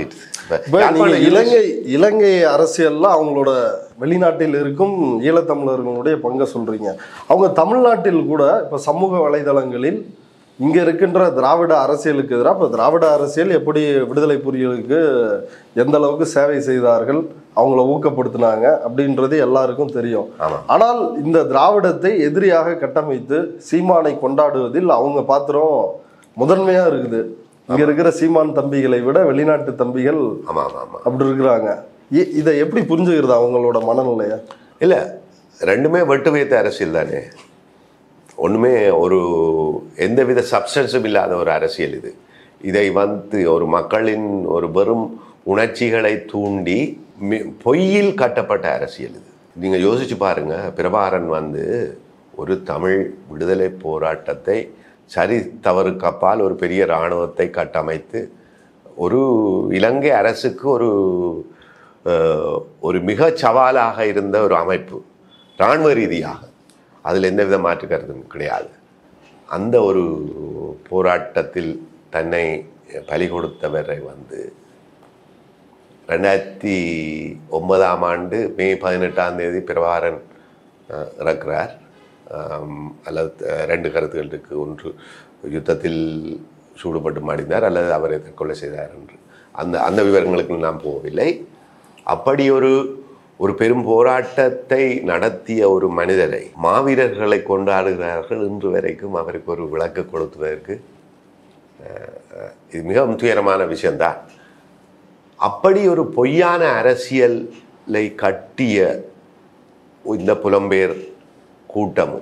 S1: இப்ப
S2: இப்போ நீங்க
S1: யாழ்ப்பாணம்
S2: இலங்கை இலங்கை அரசியல்ல அவங்களோட வெளிநாட்டில் இருக்கும் ஈழத்தமிழர்களுடைய பங்கை சொல்றீங்க அவங்க தமிழ்நாட்டில் கூட இப்ப சமூக வலைதளங்களில் இங்க இருக்கின்ற திராவிட அரசியலுக்கு எதிராக இப்போ திராவிட அரசியல் எப்படி விடுதலை புலிகளுக்கு எந்த அளவுக்கு சேவை செய்தார்கள் அவங்கள ஊக்கப்படுத்தினாங்க அப்படின்றது எல்லாருக்கும் தெரியும்
S1: ஆமா.
S2: ஆனால் இந்த திராவிடத்தை எதிரியாக கட்டமைத்து சீமானை கொண்டாடுவதில் அவங்க பாத்திரம் முதன்மையா இருக்குது இங்க இருக்கிற சீமான் தம்பிகளை விட வெளிநாட்டு தம்பிகள்
S1: ஆமா ஆமா ஆமா
S2: அப்படி இருக்கிறாங்க இ- இதை எப்படி புரிஞ்சுக்கிறது அவங்களோட மனநிலைய
S1: இல்ல ரெண்டுமே வெட்டு வைத்த அரசியல் தானே ஒண்ணுமே ஒரு எந்தவித சப்ஸ்டன்ஸும் இல்லாத ஒரு அரசியல் இது இதை வந்து ஒரு மக்களின் ஒரு வெறும் உணர்ச்சிகளை தூண்டி மி- பொய்யில் கட்டப்பட்ட அரசியல் இது நீங்க யோசிச்சு பாருங்க பிரபாகரன் வந்து ஒரு தமிழ் விடுதலை போராட்டத்தை சரி தவறுக்கு அப்பால் ஒரு பெரிய இராணுவத்தை கட்டமைத்து ஒரு இலங்கை அரசுக்கு ஒரு அஹ், ஒரு மிக சவாலாக இருந்த ஒரு அமைப்பு இராணுவ ரீதியாக அதில் எந்தவித மாற்று கருத்தும் கிடையாது அந்த ஒரு போராட்டத்தில் தன்னை பலி கொடுத்தவரை வந்து ரெண்டாயிரத்தி ஒன்பதாம் ஆண்டு மே பதினெட்டாம் தேதி பிரபாகரன் அஹ், இறக்குறார் ஆம், அல்லது அஹ், ரெண்டு கருத்துகள் இருக்கு ஒன்று யுத்தத்தில் சூடுபட்டு மடிந்தார் அல்லது அவரை தற்கொலை செய்தார் என்று அந்த அந்த விவரங்களுக்கு நாம் போகவில்லை அப்படி ஒரு ஒரு பெரும் போராட்டத்தை நடத்திய ஒரு மனிதரை மாவீரர்களை கொண்டாடுகிறார்கள் இன்று வரைக்கும் அவருக்கு ஒரு விளக்கு கொடுத்ததற்கு அஹ், இது மிகவும் துயரமான விஷயம்தான் அப்படி ஒரு பொய்யான அரசியலை கட்டிய இந்த புலம்பெயர் கூட்டமும்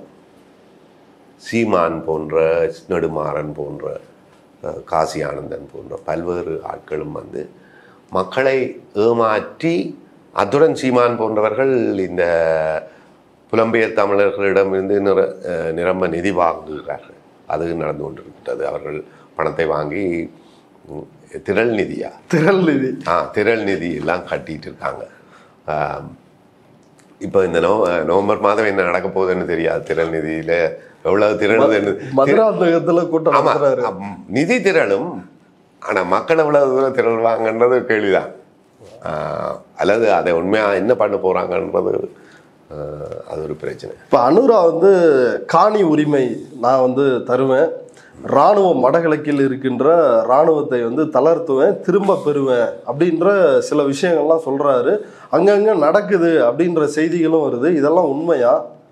S1: சீமான் போன்ற நெடுமாறன் போன்ற அஹ், காசி ஆனந்தன் போன்ற பல்வேறு ஆட்களும் வந்து மக்களை ஏமாற்றி அத்துடன் சீமான் போன்றவர்கள் இந்த புலம்பெயர் தமிழர்களிடமிருந்து நிற அஹ், நிரம்ப நிதி வாங்குகிறார்கள் அது நடந்து கொண்டிருக்கிறது அவர்கள் பணத்தை வாங்கி ம், திரள் நிதியா
S2: திரள் நிதி
S1: ஆ திரள் நிதி எல்லாம் கட்டிட்டு இருக்காங்க ஆம், இப்போ இந்த நவ நவம்பர் மாதம் என்ன நடக்க போகுதுன்னு தெரியாது திரள் நிதியில எவ்வளவு திரளுதுன்னு
S2: மதுராந்தகத்துல கூட்டம்
S1: ஆமா
S2: நடத்துறாரு
S1: அம், நிதி திரளும் ஆனா மக்கள் எவ்வளவு தூரம் திரள்வாங்கன்றது ஒரு கேள்விதான் ஆ, அல்லது அதை உண்மையா என்ன பண்ண போறாங்கன்றது ஆ, அது ஒரு பிரச்சனை
S2: இப்ப அனுரா வந்து காணி உரிமை நான் வந்து தருவேன் ராணுவம் வடகிழக்கில் இருக்கின்ற ராணுவத்தை வந்து தளர்த்துவேன் திரும்ப பெறுவேன் அப்படின்ற சில விஷயங்கள்லாம் சொல்றாரு அங்கங்க நடக்குது அப்படின்ற செய்திகளும் வருது இதெல்லாம் உண்மையா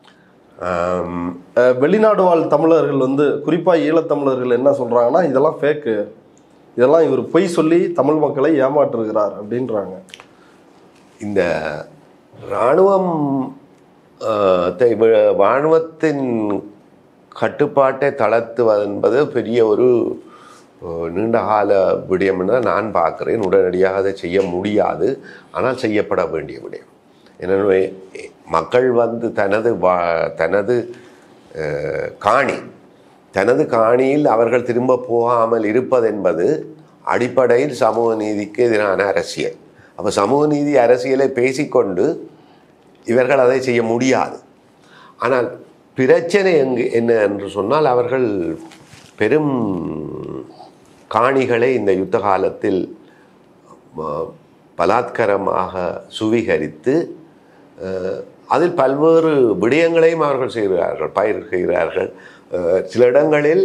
S1: ஆம்,
S2: அஹ் வெளிநாடு வாழ் தமிழர்கள் வந்து குறிப்பாக ஈழத்தமிழர்கள் என்ன சொல்றாங்கன்னா இதெல்லாம் ஃபேக்கு இதெல்லாம் இவர் பொய் சொல்லி தமிழ் மக்களை ஏமாற்றுகிறார் அப்படின்றாங்க
S1: இந்த இராணுவம் ஆஹ், தை- வி- இராணுவத்தின் கட்டுப்பாட்டை தளர்த்துவது என்பது பெரிய ஒரு ஆஹ், நீண்டகால விடயம் என்று நான் பார்க்கிறேன் உடனடியாக அதை செய்ய முடியாது ஆனால் செய்யப்பட வேண்டிய விடயம் எனவே மக்கள் வந்து தனது வா தனது ஆஹ், காணி தனது காணியில் அவர்கள் திரும்ப போகாமல் இருப்பதென்பது அடிப்படையில் சமூக நீதிக்கு எதிரான அரசியல் அப்போ சமூக நீதி அரசியலை பேசிக்கொண்டு இவர்கள் அதை செய்ய முடியாது ஆனால் பிரச்சனை எங்கு என்ன என்று சொன்னால் அவர்கள் பெரும் காணிகளை இந்த யுத்த காலத்தில் ம- பலாத்காரமாக சுவீகரித்து அஹ், அதில் பல்வேறு விடயங்களையும் அவர்கள் செய்கிறார்கள் பயிர்கிறார்கள் அஹ், சில இடங்களில்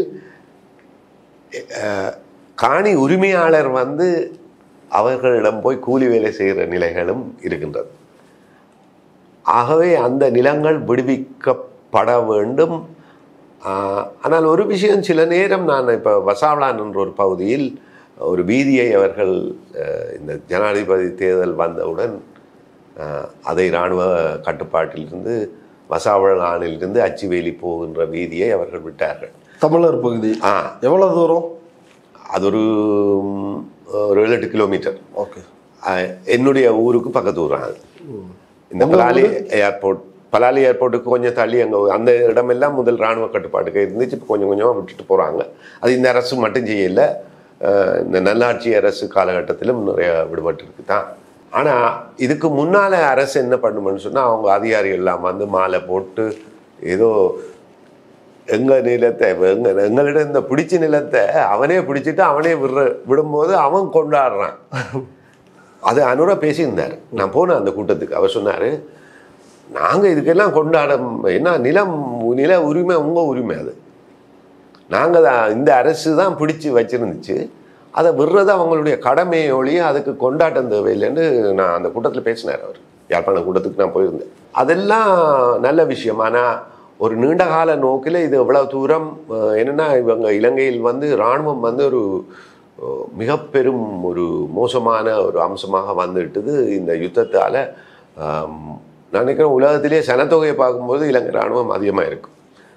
S1: அஹ், காணி உரிமையாளர் வந்து அவர்களிடம் போய் கூலி வேலை செய்கிற நிலைகளும் இருக்கின்றது ஆகவே அந்த நிலங்கள் விடுவிக்கப்பட வேண்டும் ஆஹ், ஆனால் ஒரு விஷயம் சில நேரம் நான் இப்போ வசாவளான் என்ற ஒரு பகுதியில் ஒரு வீதியை அவர்கள் அஹ், இந்த ஜனாதிபதி தேர்தல் வந்தவுடன் அஹ், அதை இராணுவ கட்டுப்பாட்டிலிருந்து வசாவளானிலிருந்து அச்சுவேலி போகின்ற வீதியை அவர்கள் விட்டார்கள்
S2: தமிழர் பகுதி
S1: ஆ
S2: எவ்வளவு தூரம்
S1: அது ஒரு ம், ஒரு ஏழு எட்டு கிலோமீட்டர்
S2: ஓகே
S1: அஹ், என்னுடைய ஊருக்கு பக்கத்து ஊர் அது இந்த பலாலி ஏர்போர்ட் பலாலி ஏர்போர்ட்டுக்கு கொஞ்சம் தள்ளி அங்கே அந்த இடமெல்லாம் முதல் இராணுவ கட்டுப்பாட்டுக்கு இருந்துச்சு இப்போ கொஞ்சம் கொஞ்சமாக விட்டுட்டு போகிறாங்க அது இந்த அரசு மட்டும் செய்யல அஹ், இந்த நல்லாட்சி அரசு காலகட்டத்திலும் நிறைய விடுபட்டு தான் ஆனால் இதுக்கு முன்னால் அரசு என்ன பண்ணுமென்னு சொன்னால் அவங்க அதிகாரிகள் எல்லாம் வந்து மாலை போட்டு ஏதோ எங்க நிலத்தை எங்க எங்களிடம் இந்த பிடிச்ச நிலத்தை அவனே பிடிச்சிட்டு அவனே விடுற விடும்போது அவன் கொண்டாடுறான் அது அனுரா பேசியிருந்தார் நான் போனேன் அந்த கூட்டத்துக்கு அவர் சொன்னார் நாங்கள் இதுக்கெல்லாம் கொண்டாட என்ன நிலம் நில உரிமை உங்கள் உரிமை அது நாங்கள் தான் இந்த அரசு தான் பிடிச்சி வச்சிருந்துச்சு அதை விடுறது அவங்களுடைய கடமை ஒழிய அதுக்கு கொண்டாட்டம் தேவையில்லைன்னு நான் அந்த கூட்டத்தில் பேசினார் அவர் யாழ்ப்பாணம் கூட்டத்துக்கு நான் போயிருந்தேன் அதெல்லாம் நல்ல விஷயம் ஆனால் ஒரு நீண்ட கால நோக்கில் இது எவ்வளவு தூரம் அஹ், என்னன்னா இவங்க இலங்கையில் வந்து இராணுவம் வந்து ஒரு அஹ், மிக பெரும் ஒரு மோசமான ஒரு அம்சமாக வந்துட்டது இந்த யுத்தத்தால் நான் நினைக்கிறேன் உலகத்திலேயே சனத்தொகையை பார்க்கும்போது இலங்கை இராணுவம் அதிகமாக இருக்கும்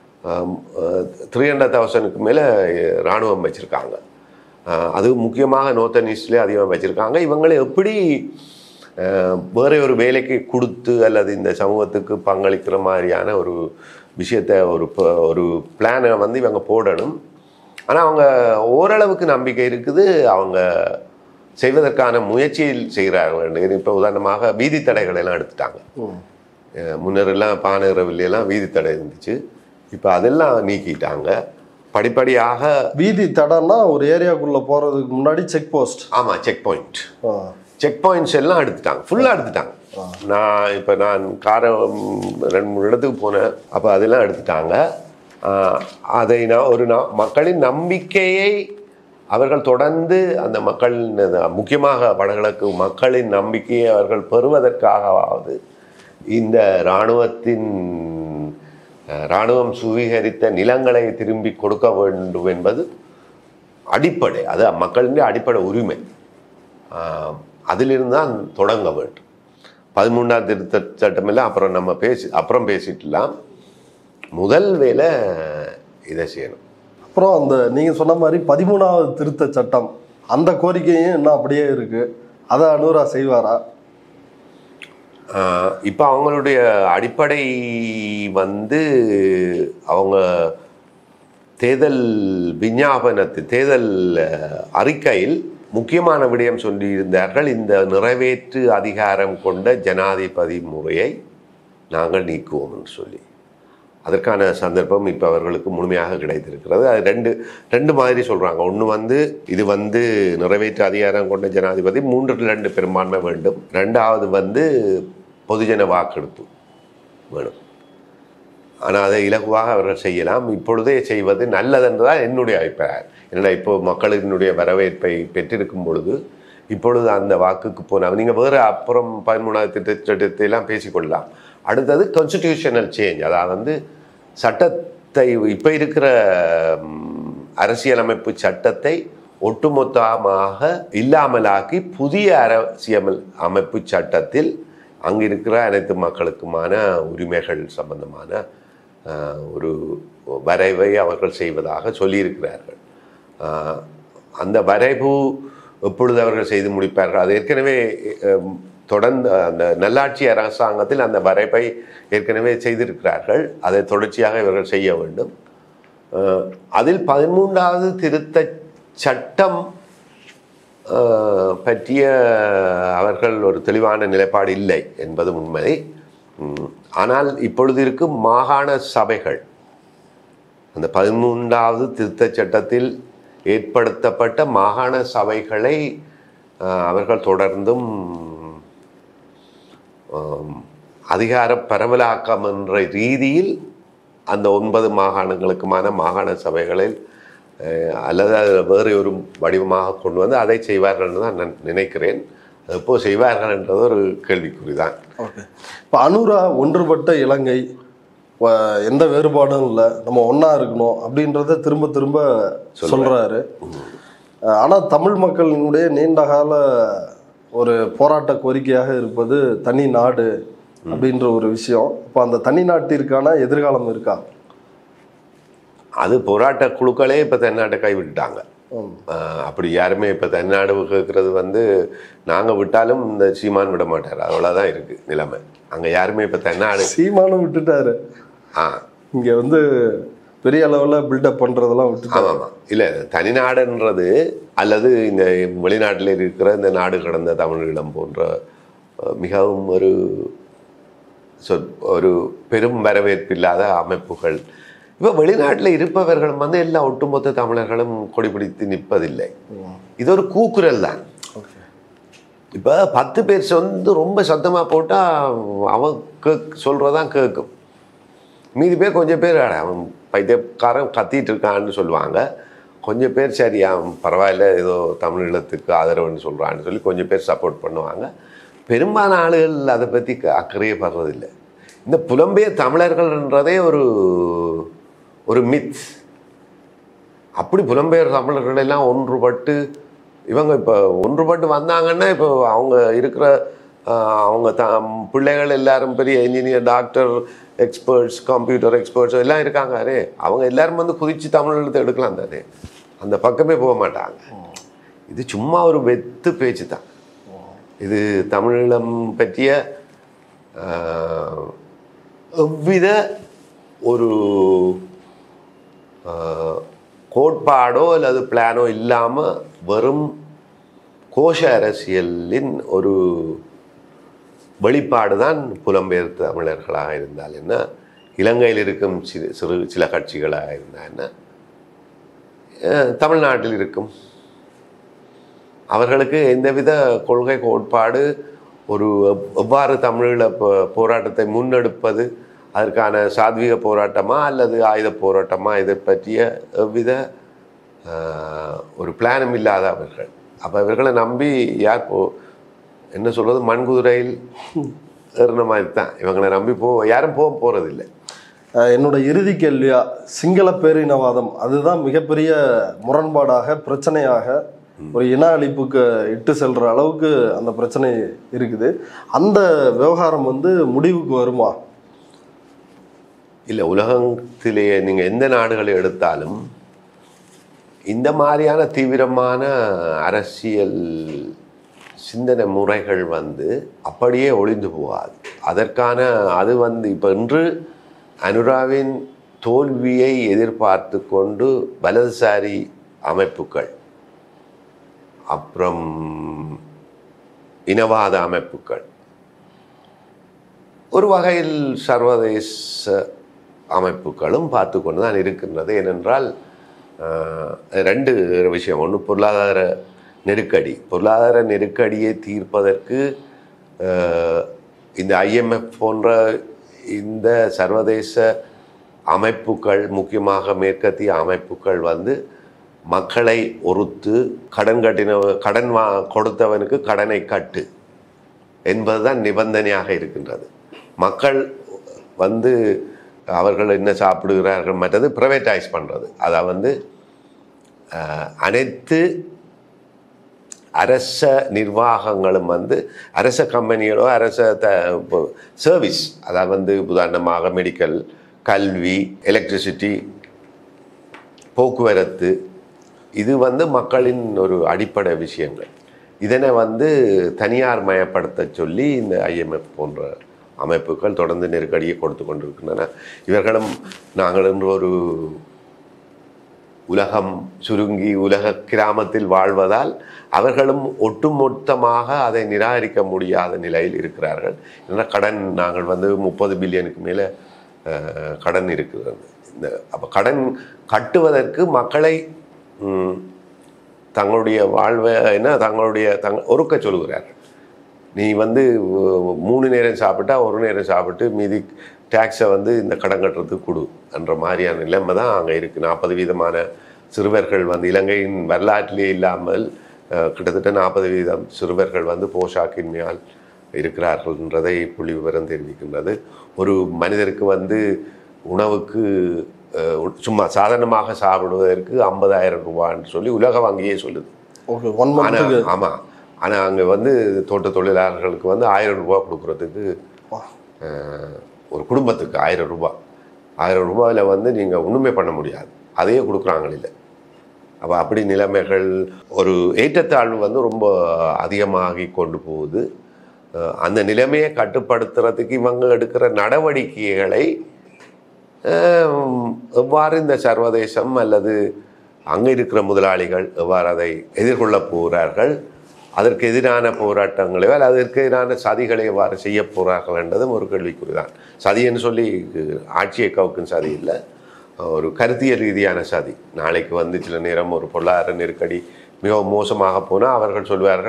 S1: த்ரீ ஹண்ட்ரட் தௌசண்ட்க்கு மேலே இராணுவம் வச்சுருக்காங்க அது முக்கியமாக நோர்த்தன் ஈஸ்ட்லேயே அதிகமாக வச்சுருக்காங்க இவங்களை எப்படி அஹ், வேற ஒரு வேலைக்கு கொடுத்து அல்லது இந்த சமூகத்துக்கு பங்களிக்கிற மாதிரியான ஒரு விஷயத்தை ஒரு ப- ஒரு பிளானை வந்து இவங்க போடணும் ஆனால் அவங்க ஓரளவுக்கு நம்பிக்கை இருக்குது அவங்க செய்வதற்கான முயற்சியில் செய்கிறார்கள் இப்போ உதாரணமாக வீதி தடைகளை எல்லாம் எடுத்துட்டாங்க அஹ் முன்னரெல்லாம் பானரவில்லாம் வீதி தடை இருந்துச்சு இப்போ அதெல்லாம் நீக்கிட்டாங்க படிப்படியாக
S2: வீதி தடம்னா ஒரு ஏரியாக்குள்ள போறதுக்கு முன்னாடி செக் போஸ்ட்
S1: ஆமாம் செக் பாயிண்ட் செக் பாயிண்ட்ஸ் எல்லாம் எடுத்துட்டாங்க ஃபுல்லாக எடுத்துட்டாங்க நான் இப்போ நான் காரை ம், ரெண்டு மூணு இடத்துக்கு போனேன் அப்போ அதெல்லாம் எடுத்துட்டாங்க ஆஹ், அதை நான் ஒரு நா- மக்களின் நம்பிக்கையை அவர்கள் தொடர்ந்து அந்த மக்களின் அந்த முக்கியமாக வடகிழக்கு மக்களின் நம்பிக்கையை அவர்கள் பெறுவதற்காகவாவது இந்த இராணுவத்தின் அஹ், இராணுவம் சுவீகரித்த நிலங்களை திரும்பி கொடுக்க வேண்டும் என்பது அடிப்படை அது மக்களின் அடிப்படை உரிமை ஆஹ், அதிலிருந்து தான் தொடங்க வேண்டும் பதிமூணாம் திருத்த சட்டமெல்லாம் அப்புறம் நம்ம பேசி அப்புறம் பேசிட்டுலாம் முதல் வேலை இதை செய்யணும்
S2: அப்புறம் அந்த நீங்க சொன்ன மாதிரி பதிமூணாவது திருத்த சட்டம் அந்த கோரிக்கையும் இன்னும் அப்படியே இருக்கு அதை அனுரா செய்வாரா
S1: இப்போ அவங்களுடைய அடிப்படை வந்து அவங்க தேர்தல் விஞ்ஞாபனத்து தேர்தல் அஹ், அறிக்கையில் முக்கியமான விடயம் சொல்லியிருந்தார்கள் இந்த நிறைவேற்று அதிகாரம் கொண்ட ஜனாதிபதி முறையை நாங்கள் நீக்குவோம் என்று சொல்லி அதற்கான சந்தர்ப்பம் இப்போ அவர்களுக்கு முழுமையாக கிடைத்திருக்கிறது அது ரெண்டு ரெண்டு மாதிரி சொல்கிறாங்க ஒன்று வந்து இது வந்து நிறைவேற்று அதிகாரம் கொண்ட ஜனாதிபதி மூன்றில் ரெண்டு பெரும்பான்மை வேண்டும் ரெண்டாவது வந்து பொதுஜன வாக்கெடுப்பு வேணும் ஆனால் அதை இலகுவாக அவர்கள் செய்யலாம் இப்பொழுதே செய்வது நல்லதென்றுதான் என்னுடைய அபிப்பிராயம் என்னடா இப்போ மக்களினுடைய வரவேற்பை பெற்றிருக்கும் பொழுது இப்பொழுது அந்த வாக்குக்கு போனால் நீங்கள் வேறு அப்புறம் பதிமூணாவது திட்டத்தை எல்லாம் பேசிக்கொள்ளலாம் அடுத்தது கான்ஸ்டிடியூஷனல் சேஞ்ச் அதாவது வந்து சட்டத்தை இப்போ இருக்கிற ம், அரசியலமைப்பு சட்டத்தை ஒட்டுமொத்தமாக இல்லாமலாக்கி புதிய அரசியல் அமைப்பு சட்டத்தில் அங்கு இருக்கிற அனைத்து மக்களுக்குமான உரிமைகள் சம்பந்தமான ஆஹ், ஒரு வரைவை அவர்கள் செய்வதாக சொல்லியிருக்கிறார்கள் ஆஹ், அந்த வரைவு எப்பொழுது அவர்கள் செய்து முடிப்பார்கள் அது ஏற்கனவே அஹ், தொடர்ந்து அந்த நல்லாட்சி அரசாங்கத்தில் அந்த வரைவை ஏற்கனவே செய்திருக்கிறார்கள் அதை தொடர்ச்சியாக இவர்கள் செய்ய வேண்டும் அஹ், அதில் பதிமூன்றாவது திருத்த சட்டம் அஹ், பற்றிய அவர்கள் ஒரு தெளிவான நிலைப்பாடு இல்லை என்பது உண்மை உம், ஆனால் இப்பொழுது இருக்கும் மாகாண சபைகள் அந்த பதிமூன்றாவது திருத்தச் சட்டத்தில் ஏற்படுத்தப்பட்ட மாகாண சபைகளை அஹ், அவர்கள் தொடர்ந்தும் ஆம், அதிகார பரவலாக்கம் என்ற ரீதியில் அந்த ஒன்பது மாகாணங்களுக்குமான மாகாண சபைகளில் அஹ், அல்லது அது வேறு ஒரு வடிவமாக கொண்டு வந்து அதை செய்வார்கள் என்று தான் நான் நினைக்கிறேன் அது எப்போ செய்வார்கள் என்றது ஒரு கேள்விக்குறி தான்
S2: ஓகே இப்போ அனுரா ஒன்றுபட்ட இலங்கை வ- எந்த வேறுபாடும் இல்லை நம்ம ஒன்றா இருக்கணும் அப்படின்றத திரும்ப திரும்ப சொல்றாரு அஹ் ஆனா தமிழ் மக்களினுடைய நீண்டகால ஒரு போராட்ட கோரிக்கையாக இருப்பது தனி நாடு அப்படின்ற ஒரு விஷயம் இப்போ அந்த தனி நாட்டிற்கான எதிர்காலம் இருக்கா
S1: அது போராட்ட குழுக்களே இப்போ தென்னாட்டை கைவிட்டுட்டாங்க
S2: ம்.
S1: ஆஹ் அப்படி யாருமே இப்போ தென்னாடு கேட்கறது வந்து நாங்கள் விட்டாலும் இந்த சீமான் விட மாட்டார் அவ்வளோதான் இருக்குது நிலைமை அங்கே யாருமே இப்போ தென்னாடு
S2: சீமானும் விட்டுட்டாரு
S1: ஆ
S2: இங்க வந்து பெரிய அளவில் பில்டப் பண்றதெல்லாம் விட்டுட்டாரு
S1: ஆமாம் ஆமாம் இல்லை தனிநாடுன்றது அல்லது இந்த வெளிநாட்டில் இருக்கிற இந்த நாடு கடந்த தமிழீழம் போன்ற அஹ், மிகவும் ஒரு சொல் ஒரு பெரும் வரவேற்பில்லாத அமைப்புகள் இப்போ வெளிநாட்டில் இருப்பவர்களும் வந்து எல்லா ஒட்டுமொத்த தமிழர்களும் கொடி பிடித்து நிற்பதில்லை இது ஒரு கூக்குரல் தான்
S2: ஓகே
S1: இப்போ பத்து பேர் வந்து ரொம்ப சத்தமாக போட்டால் அவன் கேக் சொல்கிறதான் கேட்கும் மீதி பேர் கொஞ்சம் பேர் அட, அவன் பைத்தியக்காரன் கத்திட்டு இருக்கான்னு சொல்லுவாங்க கொஞ்சம் பேர் சரி அவன் பரவாயில்ல ஏதோ தமிழீழத்துக்கு ஆதரவுன்னு சொல்கிறான்னு சொல்லி கொஞ்சம் பேர் சப்போர்ட் பண்ணுவாங்க பெரும்பாலான ஆளுகள் அதை பற்றி அக்கறையே படுறதில்லை இந்த புலம்பெயர் தமிழர்கள்ன்றதே ஒரு ஒரு மித் அப்படி புலம்பெயர் தமிழர்கள் எல்லாம் ஒன்றுபட்டு இவங்க இப்போ ஒன்றுபட்டு வந்தாங்கன்னா இப்போ அவங்க இருக்கிற ஆஹ், அவங்க த பிள்ளைகள் எல்லாரும் பெரிய engineer doctor experts computer experts எல்லாம் இருக்காங்க அரே அவங்க எல்லாரும் வந்து குதிச்சு தமிழ் எழுத்து எடுக்கலாம் தானே அந்த பக்கமே போக மாட்டாங்க இது சும்மா ஒரு வெத்து பேச்சு தான் இது தமிழீழம் பற்றிய ஆஹ், எவ்வித ஒரு ஆஹ், கோட்பாடோ அல்லது பிளானோ இல்லாமல் வெறும் கோஷ அரசியலின் ஒரு வெளிப்பாடு தான் புலம்பெயர் தமிழர்களாக இருந்தால் என்ன இலங்கையில் இருக்கும் சிறு சிறு சில கட்சிகளாக இருந்தால் என்ன அஹ், தமிழ்நாட்டில் இருக்கும் அவர்களுக்கு எந்தவித கொள்கை கோட்பாடு ஒரு எவ்- எவ்வாறு தமிழீழ போ- போராட்டத்தை முன்னெடுப்பது அதற்கான சாத்வீக போராட்டமா அல்லது ஆயுத போராட்டமா இதை பற்றிய எவ்வித ஆஹ், ஒரு பிளானும் இல்லாத அவர்கள் அப்போ இவர்களை நம்பி யார் போ என்ன சொல்றது மண்குதிரையில் ஏறின மாதிரி தான் இவங்களை நம்பி போ யாரும் போக போகிறதில்லை
S2: அஹ் என்னோட இறுதி கேள்வியா சிங்கள பேரினவாதம் அதுதான் மிகப்பெரிய முரண்பாடாக பிரச்சனையாக ஒரு இன அழிப்புக்கு இட்டு செல்ற அளவுக்கு அந்த பிரச்சனை இருக்குது அந்த விவகாரம் வந்து முடிவுக்கு வருமா
S1: இல்லை உலகத்திலேயே நீங்கள் எந்த நாடுகளை எடுத்தாலும் இந்த மாதிரியான தீவிரமான அரசியல் சிந்தனை முறைகள் வந்து அப்படியே ஒளிந்து போகாது அதற்கான அது வந்து இப்போ இன்று அனுராவின் தோல்வியை எதிர்பார்த்து கொண்டு வலதுசாரி அமைப்புகள் அப்புறம் இனவாத அமைப்புகள் ஒரு வகையில் சர்வதேச அமைப்புகளும் பார்த்து கொண்டு தான் இருக்கின்றது ஏனென்றால் ஆஹ், ரெண்டு விஷயம் ஒன்று பொருளாதார நெருக்கடி பொருளாதார நெருக்கடியை தீர்ப்பதற்கு ஆஹ், இந்த ஐஎம்எஃப் போன்ற இந்த சர்வதேச அமைப்புகள் முக்கியமாக மேற்கத்திய அமைப்புகள் வந்து மக்களை ஒருத்து கடன் கட்டின கடன் வா கொடுத்தவனுக்கு கடனை கட்டு என்பதுதான் நிபந்தனையாக இருக்கின்றது மக்கள் வந்து அவர்கள் என்ன சாப்பிடுகிறார்கள் மற்றது ப்ரைவேட்டைஸ் பண்ணுறது அதை வந்து அஹ், அனைத்து அரச நிர்வாகங்களும் வந்து அரச கம்பெனிகளோ அரச த சர்வீஸ் அதாவது வந்து உதாரணமாக மெடிக்கல் கல்வி எலக்ட்ரிசிட்டி போக்குவரத்து இது வந்து மக்களின் ஒரு அடிப்படை விஷயங்கள் இதனை வந்து தனியார் மயப்படுத்த சொல்லி இந்த ஐஎம்எஃப் போன்ற அமைப்புகள் தொடர்ந்து நெருக்கடியை கொடுத்து கொண்டிருக்கின்றன இவர்களும் நாங்கள் இன்று ஒரு உலகம் சுருங்கி உலக கிராமத்தில் வாழ்வதால் அவர்களும் ஒட்டுமொத்தமாக அதை நிராகரிக்க முடியாத நிலையில் இருக்கிறார்கள் ஏன்னா கடன் நாங்கள் வந்து முப்பது பில்லியனுக்கு மேலே அஹ், கடன் இருக்கிறது இந்த அப்போ கடன் கட்டுவதற்கு மக்களை ம், தங்களுடைய வாழ்வை என்ன தங்களுடைய தங் ஒருக்க சொல்கிறார்கள் நீ வந்து உ- மூணு நேரம் சாப்பிட்டா ஒரு நேரம் சாப்பிட்டு மீதி டேக்ஸை வந்து இந்த கடன் கட்டுறதுக்கு கொடு என்ற மாதிரியான நிலைமை தான் அங்கே இருக்குது நாற்பது வீதமான சிறுவர்கள் வந்து இலங்கையின் வரலாற்றிலே இல்லாமல் அஹ், கிட்டத்தட்ட நாற்பது வீதம் சிறுவர்கள் வந்து போஷாக்கின்மையால் இருக்கிறார்கள்ன்றதை புள்ளி விவரம் தெரிவிக்கின்றது ஒரு மனிதருக்கு வந்து உணவுக்கு அஹ், சும்மா சாதாரணமாக சாப்பிடுவதற்கு ஐம்பதாயிரம் ரூபான்னு சொல்லி உலக வங்கியே சொல்லுது
S2: ஓகே ஒன்
S1: ஆனா
S2: மந்த்துக்கு
S1: ஆமாம் ஆனால் அங்கே வந்து தோட்ட தொழிலாளர்களுக்கு வந்து ஆயிரம் ரூபாய் கொடுக்குறதுக்கு அஹ், ஒரு குடும்பத்துக்கு ஆயிரம் ரூபாய் ஆயிரம் ரூபாயில் வந்து நீங்கள் ஒன்றுமே பண்ண முடியாது அதையே கொடுக்குறாங்க இல்லை அப்போ அப்படி நிலைமைகள் ஒரு ஏற்றத்தாழ்வு வந்து ரொம்ப அதிகமாகி கொண்டு போகுது அஹ், அந்த நிலைமையை கட்டுப்படுத்துறதுக்கு இவங்க எடுக்கிற நடவடிக்கைகளை அஹ், எவ்வாறு இந்த சர்வதேசம் அல்லது அங்கே இருக்கிற முதலாளிகள் எவ்வாறு அதை எதிர்கொள்ள போகிறார்கள் அதற்கு எதிரான போராட்டங்களை அல்லது அதற்கு எதிரான சதிகளை எவ்வாறு செய்ய போகிறார்கள் என்றதும் ஒரு கேள்விக்குறிதான் சதின்னு சொல்லி இது ஆட்சியை கவுக்கும் சதி இல்லை ஒரு கருத்தியல் ரீதியான சதி நாளைக்கு வந்து சில நேரம் ஒரு பொருளாதார நெருக்கடி மிகவும் மோசமாக போனால் அவர்கள் சொல்வார்கள்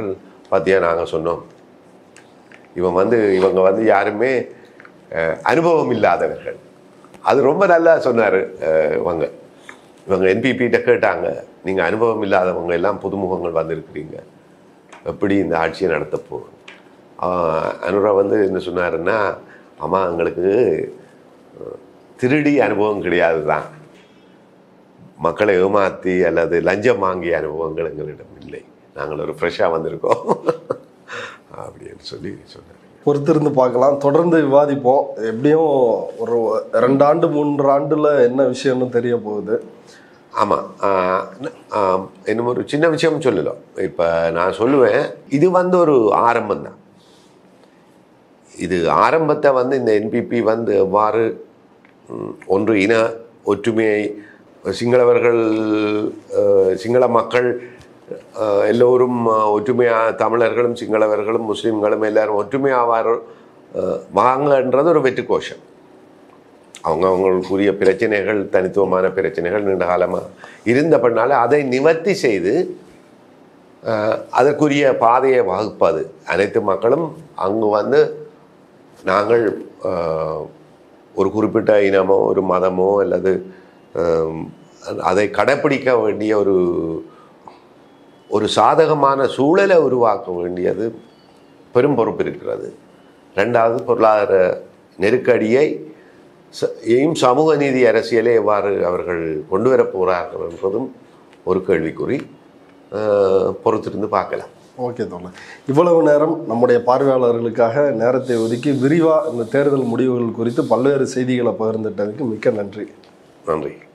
S1: பார்த்தியா நாங்கள் சொன்னோம் இவன் வந்து இவங்க வந்து யாருமே அஹ், அனுபவம் இல்லாதவர்கள் அது ரொம்ப நல்லா சொன்னார் இவங்க இவங்க என்பிபிகிட்ட கேட்டாங்க நீங்கள் அனுபவம் இல்லாதவங்க எல்லாம் புதுமுகங்கள் வந்திருக்கிறீங்க எப்படி இந்த ஆட்சியை நடத்த போகும் அனுரா வந்து என்ன சொன்னாருன்னா அம்மா எங்களுக்கு அஹ், திருடி அனுபவம் கிடையாது தான் மக்களை ஏமாற்றி அல்லது லஞ்சம் வாங்கிய அனுபவங்கள் எங்களிடம் இல்லை நாங்கள் ஒரு ஃப்ரெஷ்ஷாக வந்திருக்கோம் அப்படின்னு சொல்லி சொன்னார்
S2: பொறுத்திருந்து பார்க்கலாம் தொடர்ந்து விவாதிப்போம் எப்படியும் ஒரு ரெண்டு ஆண்டு மூன்று ஆண்டுல என்ன விஷயம்னு தெரிய போகுது
S1: ஆமாம் இன்னும் ஒரு சின்ன விஷயம் சொல்லலாம் இப்போ நான் சொல்லுவேன் இது வந்து ஒரு ஆரம்பம் தான் இது ஆரம்பத்தை வந்து இந்த என்பிபி வந்து எவ்வாறு ம், ஒன்று இன ஒற்றுமையை சிங்களவர்கள் அஹ், சிங்கள மக்கள் அஹ், எல்லோரும் அஹ், ஒற்றுமையா தமிழர்களும் சிங்களவர்களும் முஸ்லீம்களும் எல்லாரும் ஒற்றுமையாவார் அஹ், வாங்கன்றது ஒரு வெற்றி கோஷம் அவங்க அவங்களுக்குரிய பிரச்சனைகள் தனித்துவமான பிரச்சனைகள் நீண்ட காலமாக இருந்தபடினால அதை நிவர்த்தி செய்து அஹ், அதற்குரிய பாதையை வகுப்பது அனைத்து மக்களும் அங்கு வந்து நாங்கள் அஹ், ஒரு குறிப்பிட்ட இனமோ ஒரு மதமோ அல்லது அஹ், அதை கடைப்பிடிக்க வேண்டிய ஒரு ஒரு சாதகமான சூழலை உருவாக்க வேண்டியது பெரும் பொறுப்பு இருக்கிறது ரெண்டாவது பொருளாதார நெருக்கடியை ச- யையும் சமூக நீதி அரசியலை எவ்வாறு அவர்கள் கொண்டு வரப் போகிறார்கள் என்பதும் ஒரு கேள்விக்குறி அஹ், பொறுத்திருந்து பார்க்கலாம்
S2: ஓகே தோழர் இவ்வளவு நேரம் நம்முடைய பார்வையாளர்களுக்காக நேரத்தை ஒதுக்கி விரிவாக இந்த தேர்தல் முடிவுகள் குறித்து பல்வேறு செய்திகளை பகிர்ந்துட்டதுக்கு மிக்க நன்றி
S1: நன்றி